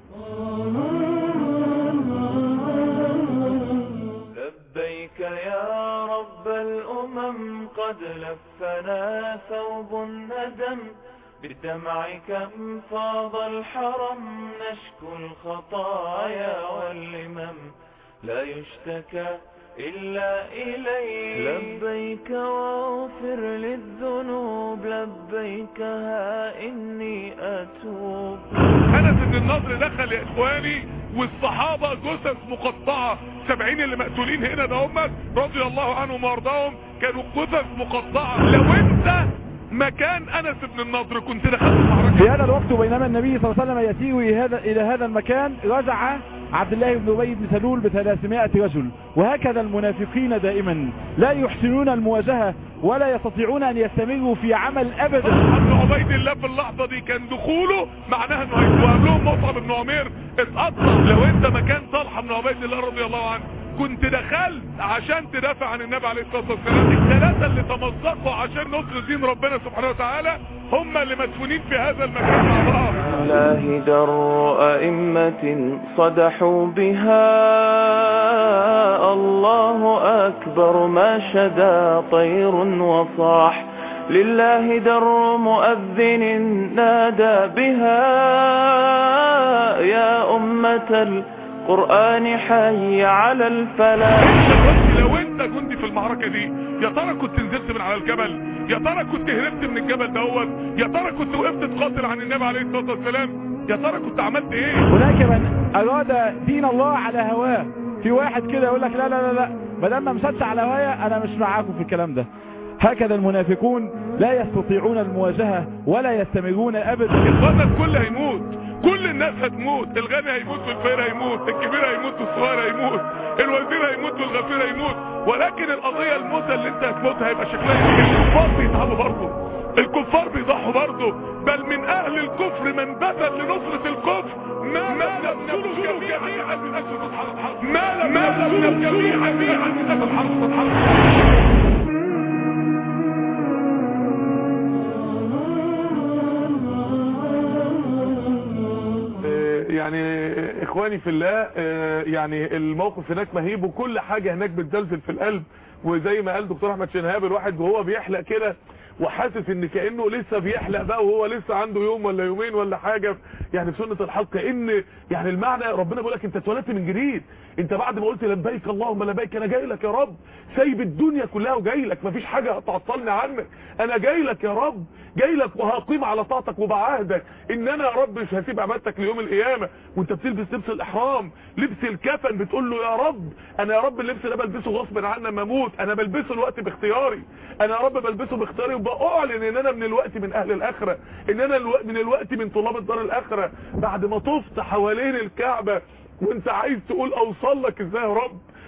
لبيك يا رب الأمم قد لفنا ثوب الندم بدمعك انفاض الحرم نشكو الخطايا واللمم لا يشتكى إلا إليك لبيك واغفر للذنوب لبيك ها إني أتوب انس بن النضر دخل يا اخواني والصحابة جثث مقطعة سبعين اللي مقتولين هنا ده هم رضي الله عنهم وارضاهم كانوا جثث مقطعة لو انت مكان انس بن النضر كنت دخلت المعركة في هذا الوقت بينما النبي صلى الله عليه وسلم يسير إلى هذا إلى هذا المكان رجع عبد الله بن ابي بن سلول ب 300 رجل وهكذا المنافقين دائما لا يحسنون المواجهة ولا يستطيعون أن يستمروا في عمل أبدا ابن عبيد الله في اللحظة دي كان دخوله معناها انه هيتوهم لهم مصعب بن عمير اتقطع لو انت مكان طلحة بن عبيد الله رضي الله عنه كنت دخلت عشان تدافع عن النبي عليه الصلاة والسلام الثلاثة اللي تمزقوا عشان نصر دين ربنا سبحانه وتعالى هم اللي مدفونين في هذا المكان مع بعض الله در أئمة صدحوا بها الله أكبر ما شدا طير وصاح لله در مؤذن نادى بها يا أمة القرآن حي على الفلاح انت كنت لو انت كنت في المعركة دي يا ترى كنت نزلت من على الجبل يا ترى كنت هربت من الجبل دوت يا ترى كنت وقفت تقاتل عن النبي عليه الصلاة والسلام يا ترى كنت عملت ايه هناك من أراد دين الله على هواه في واحد كده يقول لك لا لا لا لا ما دام ما مشيتش على هوايا انا مش معاكم في الكلام ده هكذا المنافقون لا يستطيعون المواجهة ولا يستمرون ابدا الوطن الكل هيموت كل الناس هتموت الغني هيموت والفقير هيموت الكبير هيموت والصغير هيموت الوزير هيموت والغفير هيموت ولكن القضية الموتة اللي انت هتموتها هيبقى شكلها ايه الكفار بيتعبوا برضه الكفار بيضحوا برضه بل من اهل الكفر من بذل لنصرة الكفر ما لم يبذلوا جميعا من اجل تضحى الحرب ما لم يبذلوا جميعا من اجل الحرب تضحى آه، يعني آه، اخواني في الله آه، يعني الموقف هناك مهيب وكل حاجة هناك بتزلزل في القلب وزي ما قال دكتور احمد شنهاب الواحد وهو بيحلق كده وحاسس ان كانه لسه بيحلق بقى وهو لسه عنده يوم ولا يومين ولا حاجه يعني في سنه الحلق كان يعني المعنى ربنا بيقول لك انت اتولدت من جديد انت بعد ما قلت لبيك اللهم لبيك انا جاي لك يا رب سايب الدنيا كلها وجاي لك مفيش حاجه هتعطلني عنك انا جاي لك يا رب جاي لك وهقيم على طاعتك وبعهدك ان انا يا رب مش هسيب عبادتك ليوم القيامه وانت بتلبس لبس الاحرام لبس الكفن بتقول له يا رب انا يا رب اللبس ده بلبسه غصب عني ما اموت انا بلبسه الوقت باختياري انا يا رب بلبسه باختياري وبأعلن ان انا من الوقت من اهل الاخره ان انا الو- من الوقت من طلاب الدار الاخره بعد ما طفت حوالين الكعبه وانت عايز تقول اوصل لك ازاي يا رب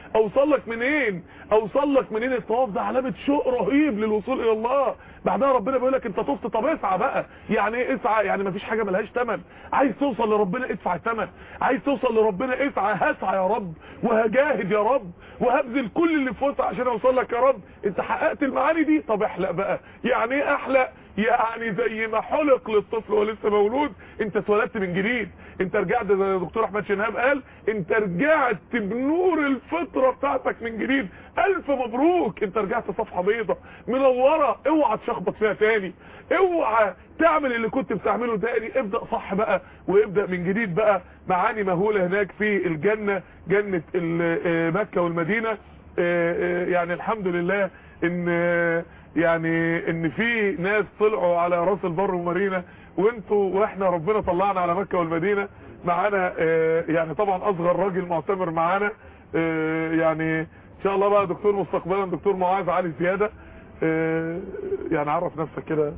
اوصل لك منين اوصل لك منين الطواف ده علامه شوق رهيب للوصول الى الله بعدها ربنا بيقول لك انت طفت طب اسعى بقى يعني ايه اسعى يعني مفيش حاجه ملهاش ثمن عايز توصل لربنا ادفع الثمن عايز توصل لربنا اسعى هسعى يا رب وهجاهد يا رب وهبذل كل اللي في وسعي عشان اوصل لك يا رب انت حققت المعاني دي طب احلق بقى يعني ايه احلق يعني زي ما حلق للطفل وهو لسه مولود انت اتولدت من جديد انت رجعت زي ما الدكتور احمد شنهاب قال انت رجعت بنور الفطره بتاعتك من جديد الف مبروك انت رجعت صفحه بيضه منوره اوعى تشخبط فيها تاني اوعى تعمل اللي كنت بتعمله تاني ابدا صح بقى وابدا من جديد بقى معاني مهوله هناك في الجنه جنه ال- آه، مكه والمدينه آه، آه، يعني الحمد لله ان آه، يعني ان في ناس طلعوا على راس البر ومارينا وانتوا واحنا ربنا طلعنا على مكة والمدينة معانا آه، يعني طبعا اصغر راجل معتمر معانا آه، يعني ان شاء الله بقى دكتور مستقبلا دكتور معاذ علي زيادة آه، يعني عرف نفسك كده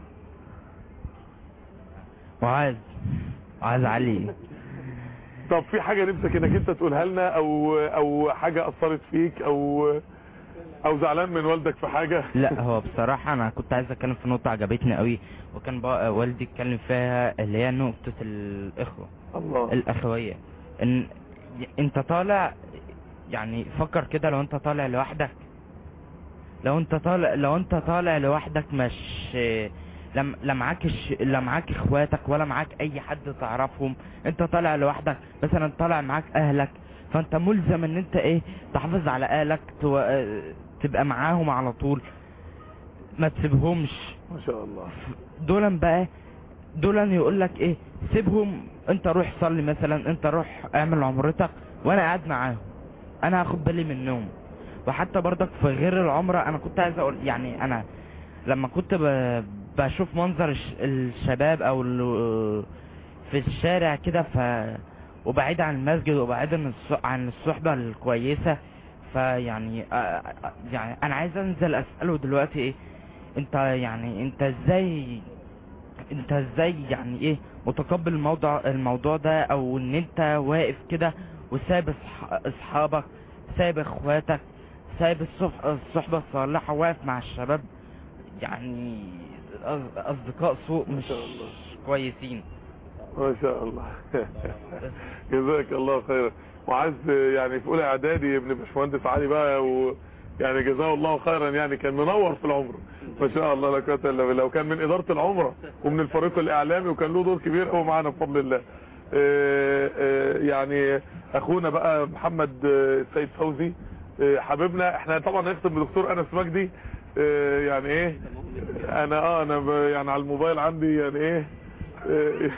معاذ معاذ علي طب في حاجة نفسك انك انت تقولها لنا او او حاجة اثرت فيك او او زعلان من والدك في حاجة لا هو بصراحة انا كنت عايز اتكلم في نقطة عجبتني قوي وكان بقى والدي اتكلم فيها اللي هي نقطة الاخوة الله الاخوية ان انت طالع يعني فكر كده لو انت طالع لوحدك لو انت طالع لو انت طالع لوحدك مش لم لا معاك الش... لا معاك اخواتك ولا معاك اي حد تعرفهم انت طالع لوحدك مثلا طالع معاك اهلك فانت ملزم ان انت ايه تحافظ على اهلك تو... اه، تبقى معاهم على طول ما تسيبهمش ما شاء الله دولا بقى دولا يقول لك ايه سيبهم انت روح صلي مثلا انت روح اعمل عمرتك وانا قاعد معاهم انا هاخد بالي منهم وحتى برضك في غير العمرة انا كنت عايز اقول يعني انا لما كنت ب... بشوف منظر الش... الشباب او ال... في الشارع كده ف وبعيد عن المسجد وبعيد عن الص- عن الصحبة الكويسة فيعني آه، آه، يعني انا عايز انزل اسأله دلوقتي ايه انت يعني انت ازاي انت ازاي يعني ايه متقبل الموضوع الموضوع ده او ان انت واقف كده وسايب اصح- اصحابك سايب اخواتك سايب الصح- الصحبة الصالحة واقف مع الشباب يعني أص- اصدقاء سوء مش كويسين ما شاء الله جزاك الله خيرا وعايز يعني في اولى اعدادي ابن باشمهندس علي بقى و يعني جزاه الله خيرا يعني كان منور في العمره ما شاء الله لا قوه الا بالله وكان من اداره العمره ومن الفريق الاعلامي وكان له دور كبير قوي معانا بفضل الله آه، آه، يعني اخونا بقى محمد آه، السيد فوزي آه، حبيبنا احنا طبعا هنختم بدكتور انس مجدي آه، يعني ايه انا اه انا ب- يعني على الموبايل عندي يعني ايه آه،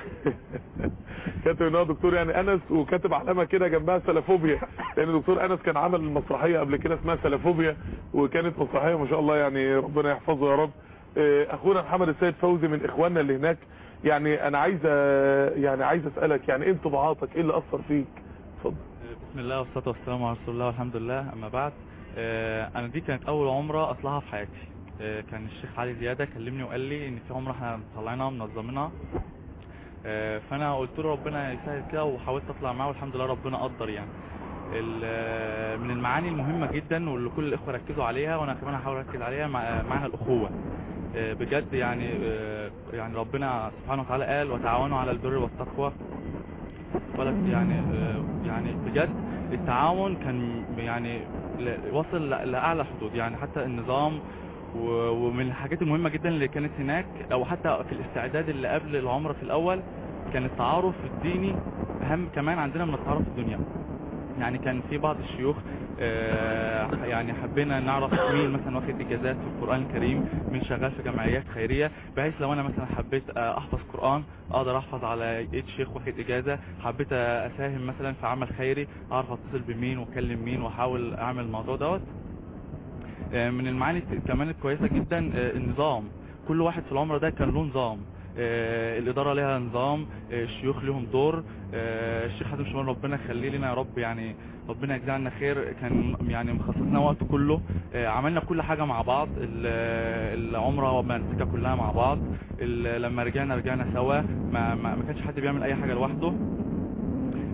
كاتب ان هو دكتور يعني انس وكاتب علامه كده جنبها سلافوبيا لان دكتور انس كان عمل مسرحيه قبل كده اسمها سلافوبيا وكانت مسرحيه ما شاء الله يعني ربنا يحفظه يا رب آه، اخونا محمد السيد فوزي من اخواننا اللي هناك يعني انا عايز أ- يعني عايز اسالك يعني ايه انطباعاتك ايه اللي اثر فيك اتفضل بسم الله والصلاة والسلام على رسول الله والحمد لله أما بعد آه، أنا دي كانت أول عمرة أطلعها في حياتي آه، كان الشيخ علي زيادة كلمني وقال لي إن في عمرة احنا مطلعينها منظمينها آه، فأنا قلت له ربنا يسهل كده وحاولت أطلع معاه والحمد لله ربنا قدر يعني ال- آه، من المعاني المهمة جدا واللي كل الإخوة ركزوا عليها وأنا كمان هحاول أركز عليها مع- معنى الأخوة آه، بجد يعني آه، يعني ربنا سبحانه وتعالى قال وتعاونوا على البر والتقوى ولا يعني آه، يعني بجد التعاون كان يعني ل- وصل ل- لأعلى حدود يعني حتى النظام و- ومن الحاجات المهمة جدا اللي كانت هناك او حتى في الاستعداد اللي قبل العمرة في الاول كان التعارف الديني اهم كمان عندنا من التعارف الدنيوي يعني كان في بعض الشيوخ آه، يعني حبينا نعرف مين مثلا واخد اجازات في القرآن الكريم مين شغال في جمعيات خيرية بحيث لو انا مثلا حبيت آه، احفظ قرآن اقدر احفظ على ايد شيخ واخد اجازة حبيت آه، اساهم مثلا في عمل خيري اعرف اتصل بمين واكلم مين واحاول اعمل الموضوع دوت آه، من المعاني كمان الكويسة جدا آه، النظام كل واحد في العمرة ده كان له نظام آه، الإدارة لها نظام آه، الشيوخ لهم دور آه، الشيخ حازم شمال ربنا يخليه لنا يا رب يعني ربنا يجزاه عنا خير كان يعني مخصص لنا وقت كله آه، عملنا كل حاجة مع بعض ال- العمرة والمنسكة كلها مع بعض ال- لما رجعنا رجعنا سوا ما, ما, ما كانش حد بيعمل أي حاجة لوحده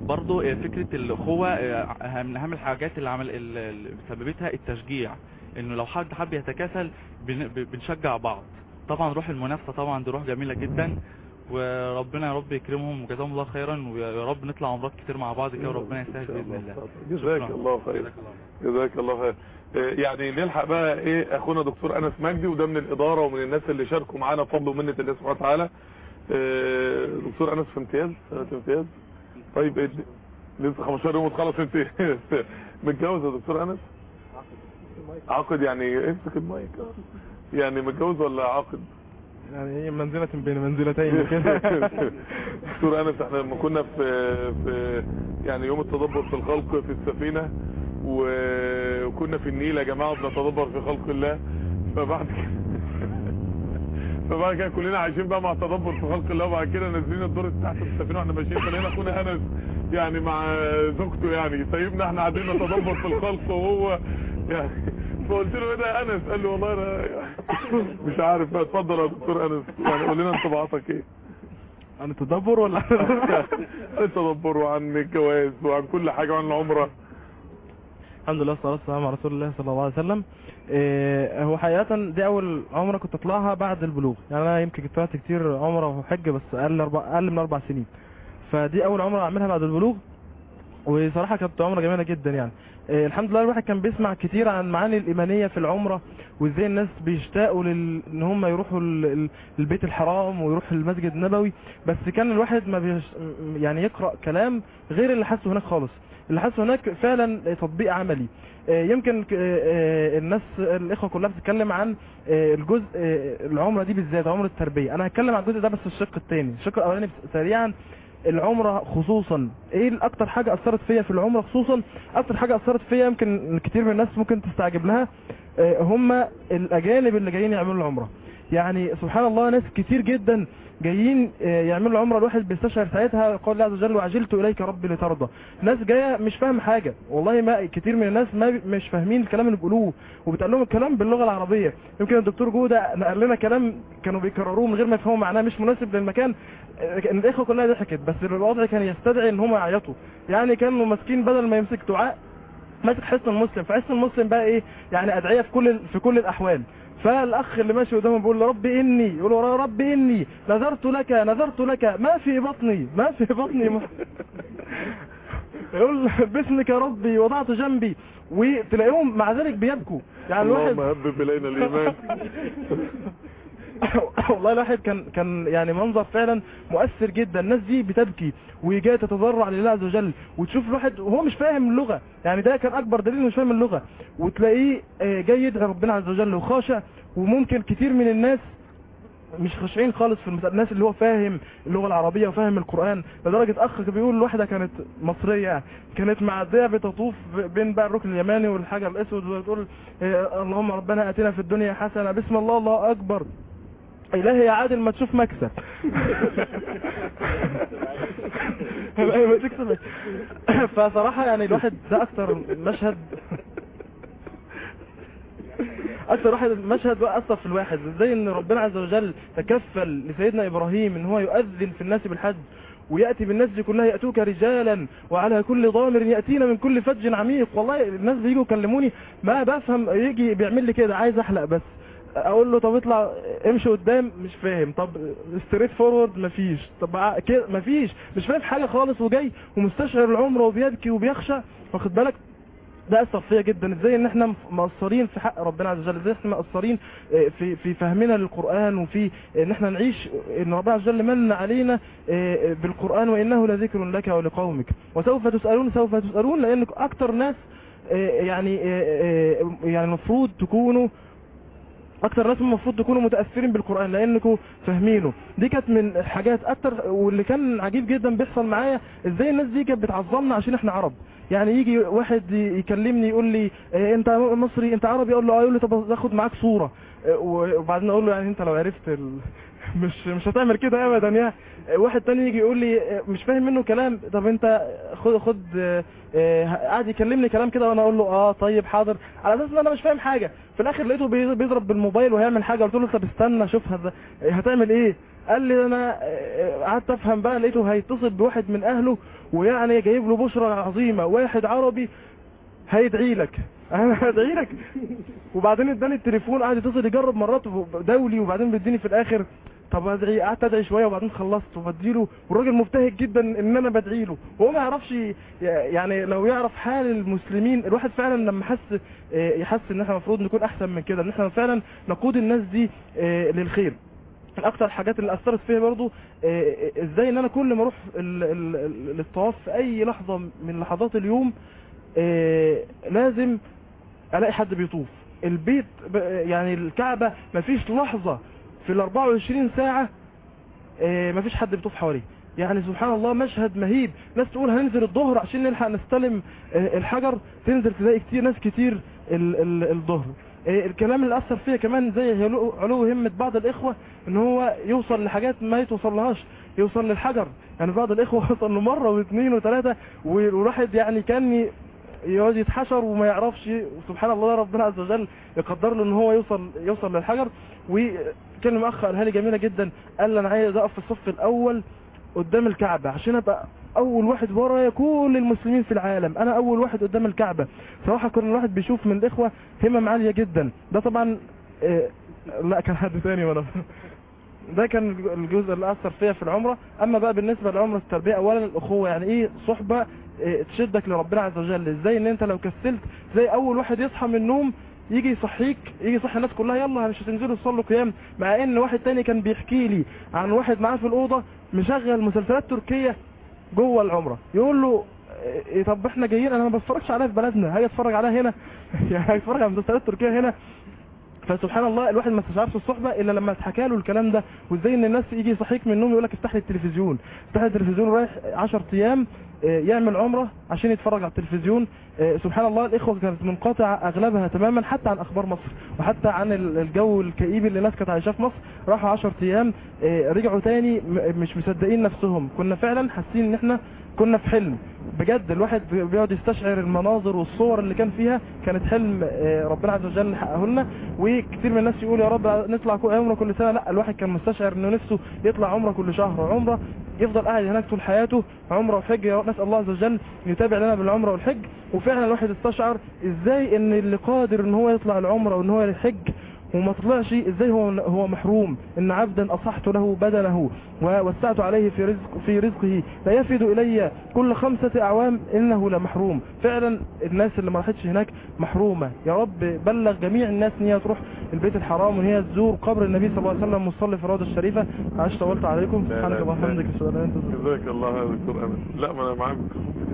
برضو آه، فكرة الأخوة آه، أهم- من أهم الحاجات اللي عمل ال- اللي سببتها التشجيع إنه لو حد حب يتكاسل بن- ب- بنشجع بعض طبعا روح المنافسة طبعا دي روح جميلة جدا وربنا يا رب يكرمهم وجزاهم الله خيرا ويا رب نطلع عمرات كتير مع بعض كده وربنا يسهل بإذن الله جزاك شكراً. الله خير جزاك الله خير آه، يعني نلحق بقى ايه اخونا دكتور انس مجدي وده من الاداره ومن الناس اللي شاركوا معانا بفضل ومنه الله سبحانه وتعالى آه، دكتور انس في امتياز سنه امتياز طيب إيه د- لسه 15 يوم وتخلص امتياز متجوز يا دكتور انس عقد يعني امسك المايك آه. يعني متجوز ولا عقد يعني هي منزلة بين منزلتين كده دكتور انس احنا لما كنا في في يعني يوم التدبر في الخلق في السفينه و- وكنا في النيل يا جماعه بنتدبر في خلق الله فبعد كده فبعد كده كلنا عايشين بقى مع تدبر في خلق الله وبعد كده نازلين الدور تحت في السفينه واحنا ماشيين فلقينا اخونا انس يعني مع زوجته يعني سايبنا احنا قاعدين نتدبر في الخلق وهو يعني فقلت له ايه ده يا انس قال لي والله انا مش عارف بقى اتفضل يا دكتور انس يعني قول لنا انطباعاتك ايه عن التدبر ولا عن التدبر وعن الجواز وعن كل حاجة وعن العمرة الحمد لله والصلاة والسلام على رسول الله صلى الله عليه وسلم إيه هو حقيقة دي أول عمرة كنت أطلعها بعد البلوغ يعني أنا يمكن كنت طلعت كتير عمرة وحج بس أقل أربع أقل من أربع سنين فدي أول عمرة أعملها بعد البلوغ وصراحة كانت عمرة جميلة جدا يعني إيه الحمد لله الواحد كان بيسمع كتير عن معاني الإيمانية في العمرة وإزاي الناس بيشتاقوا لل... إن هم يروحوا ال... ال- البيت الحرام ويروحوا المسجد النبوي بس كان الواحد ما بيش... يعني يقرأ كلام غير اللي حاسه هناك خالص اللي حاسه هناك فعلا تطبيق عملي آه، يمكن ك- آه، الناس الاخوه كلها بتتكلم عن آه، الجزء آه، العمره دي بالذات عمره التربيه انا هتكلم عن الجزء ده بس الشق الثاني الشق الاولاني سريعا العمره خصوصا ايه الاكتر حاجه اثرت فيا في العمره خصوصا اكتر حاجه اثرت فيا يمكن كتير من الناس ممكن تستعجب لها آه، هم الاجانب اللي جايين يعملوا العمره يعني سبحان الله ناس كتير جدا جايين آه، يعملوا العمره الواحد بيستشعر ساعتها قال الله عز وجل وعجلت اليك ربي لترضى ناس جايه مش فاهم حاجه والله ما كتير من الناس ما بي- مش فاهمين الكلام اللي بيقولوه وبتقول لهم الكلام باللغه العربيه يمكن الدكتور جوده نقل لنا كلام كانوا بيكرروه من غير ما يفهموا معناه مش مناسب للمكان آه، كان الاخوه كلها ضحكت بس الوضع كان يستدعي ان هم يعيطوا يعني كانوا ماسكين بدل ما يمسك دعاء ماسك حصن المسلم فحصن المسلم بقى ايه يعني ادعيه في كل في كل الاحوال فالاخ اللي ماشي قدامه بيقول له رب اني يقول له رب اني نذرت لك نذرت لك ما في بطني ما في بطني م- يقول باسمك يا ربي وضعت جنبي وتلاقيهم مع ذلك بيبكوا يعني الواحد اللهم هبب الينا الايمان والله الواحد كان كان يعني منظر فعلا مؤثر جدا الناس دي بتبكي وجايه تتضرع لله عز وجل وتشوف الواحد وهو مش فاهم اللغه يعني ده كان اكبر دليل إنه مش فاهم اللغه وتلاقيه آه، جاي يدعي ربنا عز وجل وخاشع وممكن كتير من الناس مش خاشعين خالص في المسألة الناس اللي هو فاهم اللغة العربية وفاهم القرآن لدرجة أخ بيقول واحدة كانت مصرية يعني كانت معدية بتطوف بين بقى الركن اليماني والحجر الأسود وتقول آه، اللهم ربنا آتنا في الدنيا حسنة بسم الله الله أكبر إلهي يا عادل ما تشوف مكسب إلهي ما تكسب فصراحة يعني الواحد ده أكتر مشهد اكتر واحد مشهد بقى اثر في الواحد ازاي ان ربنا عز وجل تكفل لسيدنا ابراهيم ان هو يؤذن في الناس بالحج وياتي بالناس دي كلها ياتوك رجالا وعلى كل ضامر ياتينا من كل فج عميق والله الناس بييجوا يكلموني ما بفهم يجي بيعمل لي كده عايز احلق بس اقول له طب اطلع امشي قدام مش فاهم طب ستريت فورورد مفيش طب ع- كده مفيش مش فاهم حاجه خالص وجاي ومستشعر العمره وبيبكي وبيخشى واخد بالك ده اثر فيا جدا ازاي ان احنا مقصرين في حق ربنا عز وجل ازاي احنا مقصرين آه، في في فهمنا للقران وفي ان احنا نعيش ان ربنا عز وجل من علينا آه، بالقران وانه لذكر لك ولقومك وسوف تسالون سوف تسالون لان اكتر ناس آه، يعني آه، آه، يعني المفروض تكونوا اكتر ناس المفروض تكونوا متاثرين بالقران لانكم فاهمينه دي كانت من الحاجات اكتر واللي كان عجيب جدا بيحصل معايا ازاي الناس دي كانت بتعظمنا عشان احنا عرب يعني يجي واحد ي- يكلمني يقول لي إيه انت مصري انت عربي اقول له اه يقول لي طب اخد معاك صوره إيه وبعدين اقول له يعني انت لو عرفت ال... مش مش هتعمل كده ابدا يعني إيه واحد تاني يجي يقول لي إيه مش فاهم منه كلام طب انت خد خد إيه، إيه، قاعد يكلمني كلام كده وانا اقول له اه طيب حاضر على اساس ان انا مش فاهم حاجه في الاخر لقيته بي- بيضرب بالموبايل وهيعمل حاجه قلت له طب استنى شوف هذا هتعمل ايه قال لي انا آه، قعدت افهم بقى لقيته هيتصل بواحد من اهله ويعني جايب له بشرى عظيمه واحد عربي هيدعي لك انا هدعي لك وبعدين اداني التليفون قعد يتصل يجرب مرات دولي وبعدين بيديني في الاخر طب ادعي قعدت ادعي شويه وبعدين خلصت وبديله والراجل مبتهج جدا ان انا بدعي له وهو ما يعرفش ي- يعني لو يعرف حال المسلمين الواحد فعلا لما حس آه، يحس ان احنا المفروض نكون احسن من كده ان احنا فعلا نقود الناس دي آه، للخير من اكتر الحاجات اللي اثرت فيها برضو آه، ازاي ان انا كل ما اروح ال- ال- ال- للطواف في اي لحظه من لحظات اليوم آه، لازم الاقي حد بيطوف البيت ب- يعني الكعبة مفيش لحظة في ال 24 ساعة آه، مفيش حد بيطوف حواليه يعني سبحان الله مشهد مهيب ناس تقول هننزل الظهر عشان نلحق نستلم آه، الحجر تنزل تلاقي كتير ناس كتير ال- ال- الظهر آه، الكلام اللي اثر فيها كمان زي علو علو همة بعض الاخوة ان هو يوصل لحاجات ما يتوصلهاش يوصل للحجر يعني بعض الاخوة وصل له مرة واثنين وثلاثة والواحد يعني كان يقعد يتحشر وما يعرفش وسبحان الله ربنا عز وجل يقدر له ان هو يوصل يوصل للحجر وكلمة اخ قالها لي جميلة جدا قال لي انا عايز اقف في الصف الاول قدام الكعبة عشان ابقى اول واحد ورايا كل المسلمين في العالم انا اول واحد قدام الكعبة صراحة كل الواحد بيشوف من الاخوة همم عالية جدا ده طبعا آه، لا كان حد تاني وانا ده كان الجزء اللي اثر فيا في العمره اما بقى بالنسبه لعمره التربيه اولا الاخوه يعني ايه صحبه إيه تشدك لربنا عز وجل ازاي ان انت لو كسلت زي اول واحد يصحى من النوم يجي يصحيك يجي يصحي الناس كلها يلا مش هتنزلوا تصلوا قيام مع ان واحد تاني كان بيحكي لي عن واحد معاه في الاوضه مشغل مسلسلات تركيه جوه العمره يقول له إيه طب احنا جايين انا ما بتفرجش عليها في بلدنا هاجي اتفرج عليها هنا يعني هاجي اتفرج على مسلسلات تركيه هنا فسبحان الله الواحد ما استشعرش الصحبه الا لما اتحكى له الكلام ده وازاي ان الناس يجي يصحيك من النوم يقول لك افتح لي التلفزيون افتح لي التلفزيون رايح 10 ايام آه، يعمل عمره عشان يتفرج على التلفزيون آه، سبحان الله الاخوه كانت منقطعه اغلبها تماما حتى عن اخبار مصر وحتى عن ال- الجو الكئيب اللي الناس كانت عايشاه في مصر راحوا 10 ايام آه، رجعوا تاني م- مش مصدقين نفسهم كنا فعلا حاسين ان احنا كنا في حلم بجد الواحد بيقعد يستشعر المناظر والصور اللي كان فيها كانت حلم آه، ربنا عز وجل حققه لنا وكتير من الناس يقول يا رب نطلع كل- عمره كل سنه لا الواحد كان مستشعر انه نفسه يطلع عمره كل شهر عمره يفضل قاعد هناك طول حياته عمره وحج يا رب نسال الله عز وجل يتابع لنا بالعمره والحج وفعلا الواحد استشعر ازاي ان اللي قادر ان هو يطلع العمره وان هو يحج وما طلعش ازاي هو هو محروم ان عبدا اصحت له بدنه ووسعت عليه في رزق في رزقه لا يفد الي كل خمسة اعوام انه لمحروم فعلا الناس اللي ما راحتش هناك محرومة يا رب بلغ جميع الناس ان هي تروح البيت الحرام وان هي تزور قبر النبي صلى الله عليه وسلم مصلي في الروضة الشريفة معلش طولت عليكم لا، سبحانك لا، اللهم لا. وبحمدك اشهد ان لا اله الا انت جزاك الله يا دكتور امل لا ما انا معاك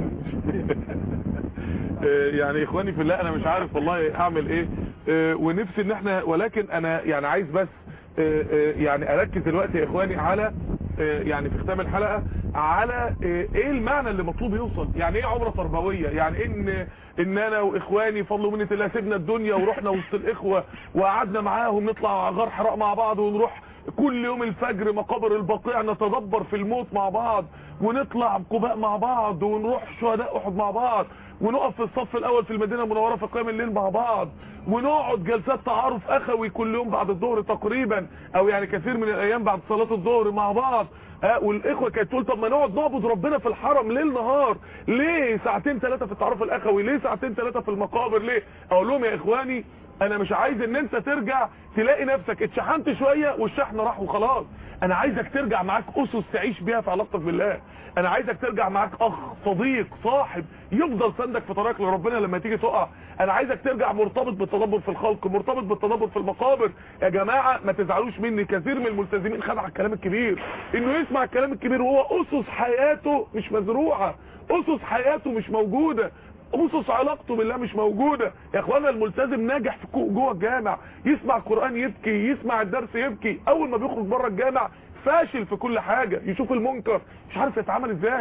آه، يعني اخواني في الله انا مش عارف والله اعمل ايه آه، ونفسي ان احنا ولكن انا يعني عايز بس آه، آه، يعني اركز دلوقتي يا اخواني على آه، يعني في ختام الحلقة على آه، ايه المعنى اللي مطلوب يوصل يعني ايه عمرة تربوية يعني ان ان انا واخواني فضل ومنة الله سيبنا الدنيا ورحنا وسط الاخوة وقعدنا معاهم نطلع غار حراء مع بعض ونروح كل يوم الفجر مقابر البقيع نتدبر في الموت مع بعض ونطلع قباء مع بعض ونروح شهداء احد مع بعض ونقف في الصف الاول في المدينة المنورة في قيام الليل مع بعض ونقعد جلسات تعارف اخوي كل يوم بعد الظهر تقريبا او يعني كثير من الايام بعد صلاة الظهر مع بعض آه والاخوة كانت تقول طب ما نقعد نعبد ربنا في الحرم ليل نهار ليه ساعتين ثلاثة في التعارف الاخوي ليه ساعتين ثلاثة في المقابر ليه اقول لهم يا اخواني انا مش عايز ان انت ترجع تلاقي نفسك اتشحنت شوية والشحن راح وخلاص انا عايزك ترجع معاك اسس تعيش بيها في علاقتك بالله انا عايزك ترجع معاك اخ صديق صاحب يفضل سندك في طريقك لربنا لما تيجي تقع انا عايزك ترجع مرتبط بالتدبر في الخلق مرتبط بالتدبر في المقابر يا جماعة ما تزعلوش مني كثير من الملتزمين خد على الكلام الكبير انه يسمع الكلام الكبير وهو اسس حياته مش مزروعة اسس حياته مش موجودة اسس علاقته بالله مش موجودة يا اخوانا الملتزم ناجح في كو- جوه الجامع يسمع القرآن يبكي يسمع الدرس يبكي اول ما بيخرج بره الجامع فاشل في كل حاجة يشوف المنكر مش عارف يتعامل ازاي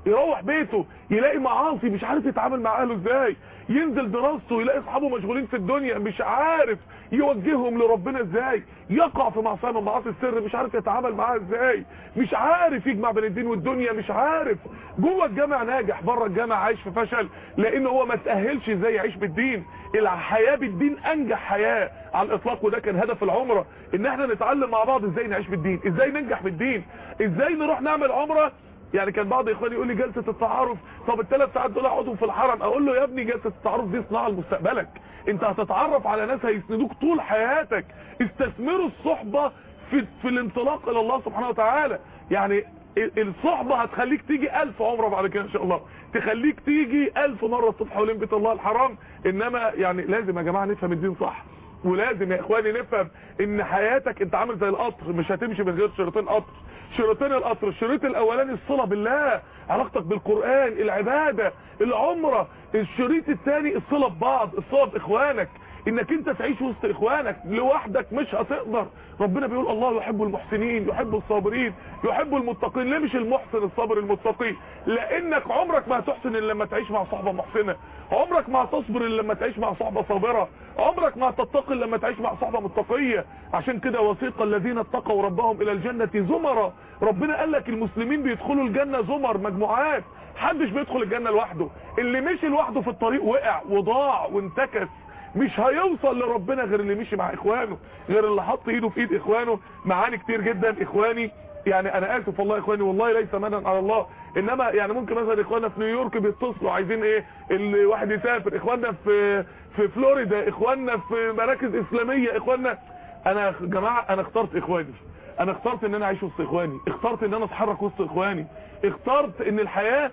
يروح بيته يلاقي معاصي مش عارف يتعامل مع اهله ازاي ينزل دراسته يلاقي اصحابه مشغولين في الدنيا مش عارف يوجههم لربنا ازاي يقع في معصيه من معاصي السر مش عارف يتعامل معاها ازاي مش عارف يجمع بين الدين والدنيا مش عارف جوه الجامع ناجح بره الجامع عايش في فشل لان هو ما تاهلش ازاي يعيش بالدين الحياه بالدين انجح حياه على الاطلاق وده كان هدف العمره ان احنا نتعلم مع بعض ازاي نعيش بالدين ازاي ننجح بالدين ازاي نروح نعمل عمره يعني كان بعض اخواني يقول لي جلسه التعارف طب الثلاث ساعات دول اقعدهم في الحرم اقول له يا ابني جلسه التعارف دي صناعه لمستقبلك انت هتتعرف على ناس هيسندوك طول حياتك استثمروا الصحبه في في الانطلاق الى الله سبحانه وتعالى يعني الصحبه هتخليك تيجي ألف عمره بعد كده ان شاء الله تخليك تيجي ألف مره الصبح حوالين بيت الله الحرام انما يعني لازم يا جماعه نفهم الدين صح ولازم يا اخواني نفهم ان حياتك انت عامل زي القطر مش هتمشي من غير شريطين قطر شريطين القطر الشريط الاولاني الصله بالله علاقتك بالقران العباده العمره الشريط الثاني الصله ببعض الصله باخوانك انك انت تعيش وسط اخوانك لوحدك مش هتقدر ربنا بيقول الله يحب المحسنين يحب الصابرين يحب المتقين ليه مش المحسن الصابر المتقي لانك عمرك ما هتحسن الا لما تعيش مع صحبه محسنه عمرك ما هتصبر الا لما تعيش مع صحبه صابره عمرك ما هتتقي الا لما تعيش مع صحبه متقيه عشان كده وثيق الذين اتقوا ربهم الى الجنه زمرا ربنا قال لك المسلمين بيدخلوا الجنه زمر مجموعات محدش بيدخل الجنه لوحده اللي مشي لوحده في الطريق وقع وضاع وانتكس مش هيوصل لربنا غير اللي مشي مع اخوانه غير اللي حط ايده في ايد اخوانه معاني كتير جدا اخواني يعني انا اسف والله اخواني والله ليس منا على الله انما يعني ممكن مثلا اخواننا في نيويورك بيتصلوا عايزين ايه الواحد يسافر اخواننا في في فلوريدا اخواننا في مراكز اسلاميه اخواننا انا يا جماعه انا اخترت اخواني انا اخترت ان انا اعيش وسط اخواني اخترت ان انا اتحرك وسط اخواني اخترت ان الحياه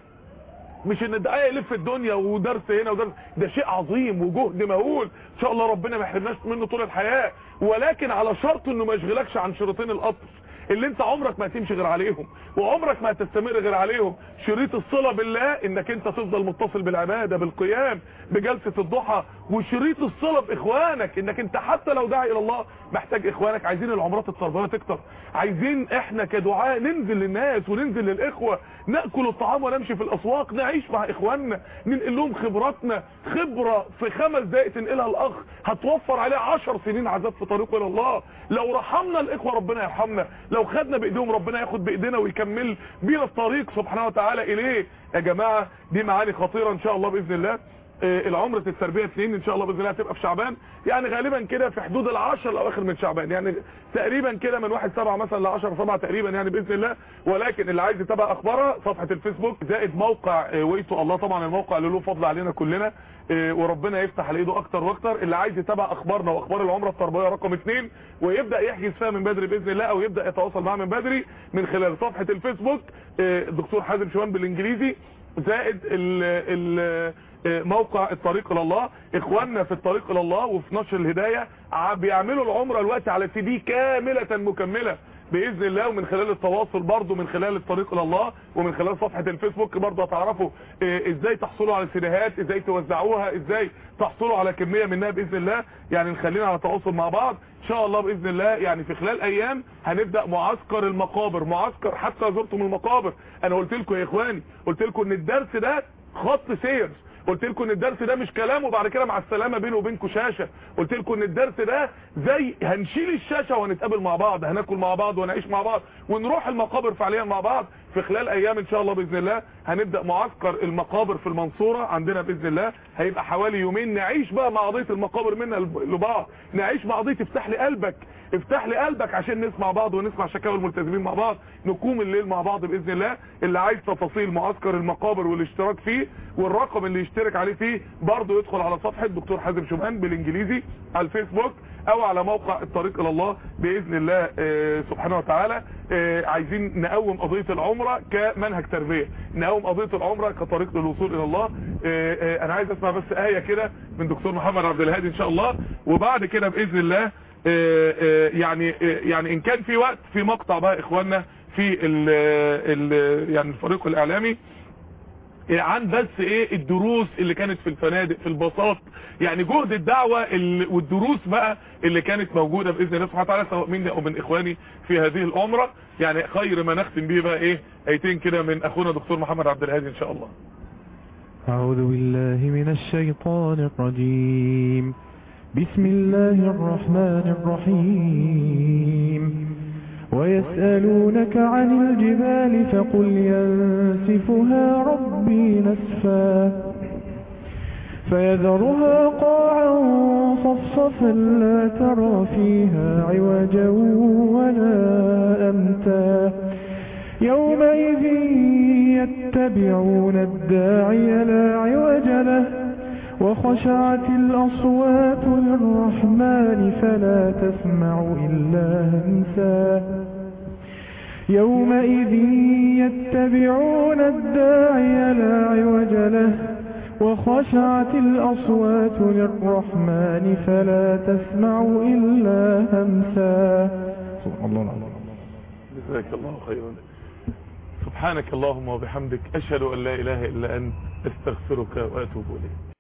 مش ان الدعايه يلف الدنيا ودرس هنا ودرس ده شيء عظيم وجهد مهول ان شاء الله ربنا ما يحرمناش منه طول الحياه ولكن على شرط انه ما يشغلكش عن شريطين القطر اللي انت عمرك ما هتمشي غير عليهم وعمرك ما هتستمر غير عليهم شريط الصله بالله انك انت تفضل متصل بالعباده بالقيام بجلسه الضحى وشريط الصله باخوانك انك انت حتى لو داعي الى الله محتاج اخوانك عايزين العمرات التربويه تكتر عايزين احنا كدعاء ننزل للناس وننزل للاخوه ناكل الطعام ونمشي في الاسواق نعيش مع اخواننا ننقل لهم خبراتنا خبره في خمس دقائق تنقلها الاخ هتوفر عليه عشر سنين عذاب في طريقه الى الله لو رحمنا الاخوه ربنا يرحمنا لو خدنا بايديهم ربنا ياخد بايدينا ويكمل بينا الطريق سبحانه وتعالى اليه يا جماعه دي معاني خطيره ان شاء الله باذن الله العمرة التربية اثنين ان شاء الله باذن الله هتبقى في شعبان يعني غالبا كده في حدود العشر الاواخر من شعبان يعني تقريبا كده من واحد سبعة مثلا لعشر سبعة تقريبا يعني باذن الله ولكن اللي عايز يتابع اخبارها صفحة الفيسبوك زائد موقع ويتو الله طبعا الموقع اللي له فضل علينا كلنا وربنا يفتح على ايده اكتر واكتر اللي عايز يتابع اخبارنا واخبار العمره التربويه رقم اثنين ويبدا يحجز فيها من بدري باذن الله او يبدا يتواصل معاه من بدري من خلال صفحه الفيسبوك الدكتور حازم شوان بالانجليزي زائد ال ال موقع الطريق الى الله اخواننا في الطريق الى الله وفي نشر الهدايه بيعملوا العمره الوقت على سي دي كامله مكمله باذن الله ومن خلال التواصل برضو من خلال الطريق الى الله ومن خلال صفحه الفيسبوك برضو هتعرفوا ازاي تحصلوا على السيديهات ازاي توزعوها ازاي تحصلوا على كميه منها باذن الله يعني نخلينا على تواصل مع بعض ان شاء الله باذن الله يعني في خلال ايام هنبدا معسكر المقابر معسكر حتى زرتم المقابر انا قلت لكم يا اخواني قلت لكم ان الدرس ده خط سير قلت لكم ان الدرس ده مش كلام وبعد كده مع السلامه بينه وبينكم شاشه قلت لكم ان الدرس ده زي هنشيل الشاشه وهنتقابل مع بعض هناكل مع بعض ونعيش مع بعض ونروح المقابر فعليا مع بعض في خلال ايام ان شاء الله باذن الله هنبدا معسكر المقابر في المنصوره عندنا باذن الله هيبقى حوالي يومين نعيش بقى مع قضيه المقابر منا لبعض نعيش مع قضيه افتح لي قلبك افتح لي قلبك عشان نسمع بعض ونسمع شكاوى الملتزمين مع بعض نقوم الليل مع بعض باذن الله اللي عايز تفاصيل معسكر المقابر والاشتراك فيه والرقم اللي يشترك عليه فيه برضه يدخل على صفحه دكتور حازم شومان بالانجليزي على الفيسبوك او على موقع الطريق الى الله باذن الله آه سبحانه وتعالى آه عايزين نقوم قضيه العمره كمنهج تربيه نقوم قضيه العمره كطريق للوصول الى الله آه انا عايز اسمع بس ايه كده من دكتور محمد عبد الهادي ان شاء الله وبعد كده باذن الله يعني يعني ان كان في وقت في مقطع بقى اخواننا في ال ال يعني الفريق الاعلامي إيه عن بس ايه الدروس اللي كانت في الفنادق في الباصات يعني جهد الدعوة اللي والدروس بقى اللي كانت موجودة بإذن الله سبحانه وتعالى سواء مني او من اخواني في هذه العمرة يعني خير ما نختم به بقى ايه ايتين كده من اخونا دكتور محمد عبد الهادي ان شاء الله أعوذ بالله من الشيطان الرجيم بسم الله الرحمن الرحيم ويسألونك عن الجبال فقل ينسفها ربي نسفا فيذرها قاعا صفصفا لا ترى فيها عوجا ولا أمتا يومئذ يتبعون الداعي لا عوج له وخشعت الأصوات للرحمن فلا تسمع إلا همسا يومئذ يتبعون الداعي لا عوج له وخشعت الأصوات للرحمن فلا تسمع إلا همسا الله العظيم جزاك الله خيرا سبحانك اللهم وبحمدك أشهد أن لا إله إلا أنت استغفرك وأتوب إليك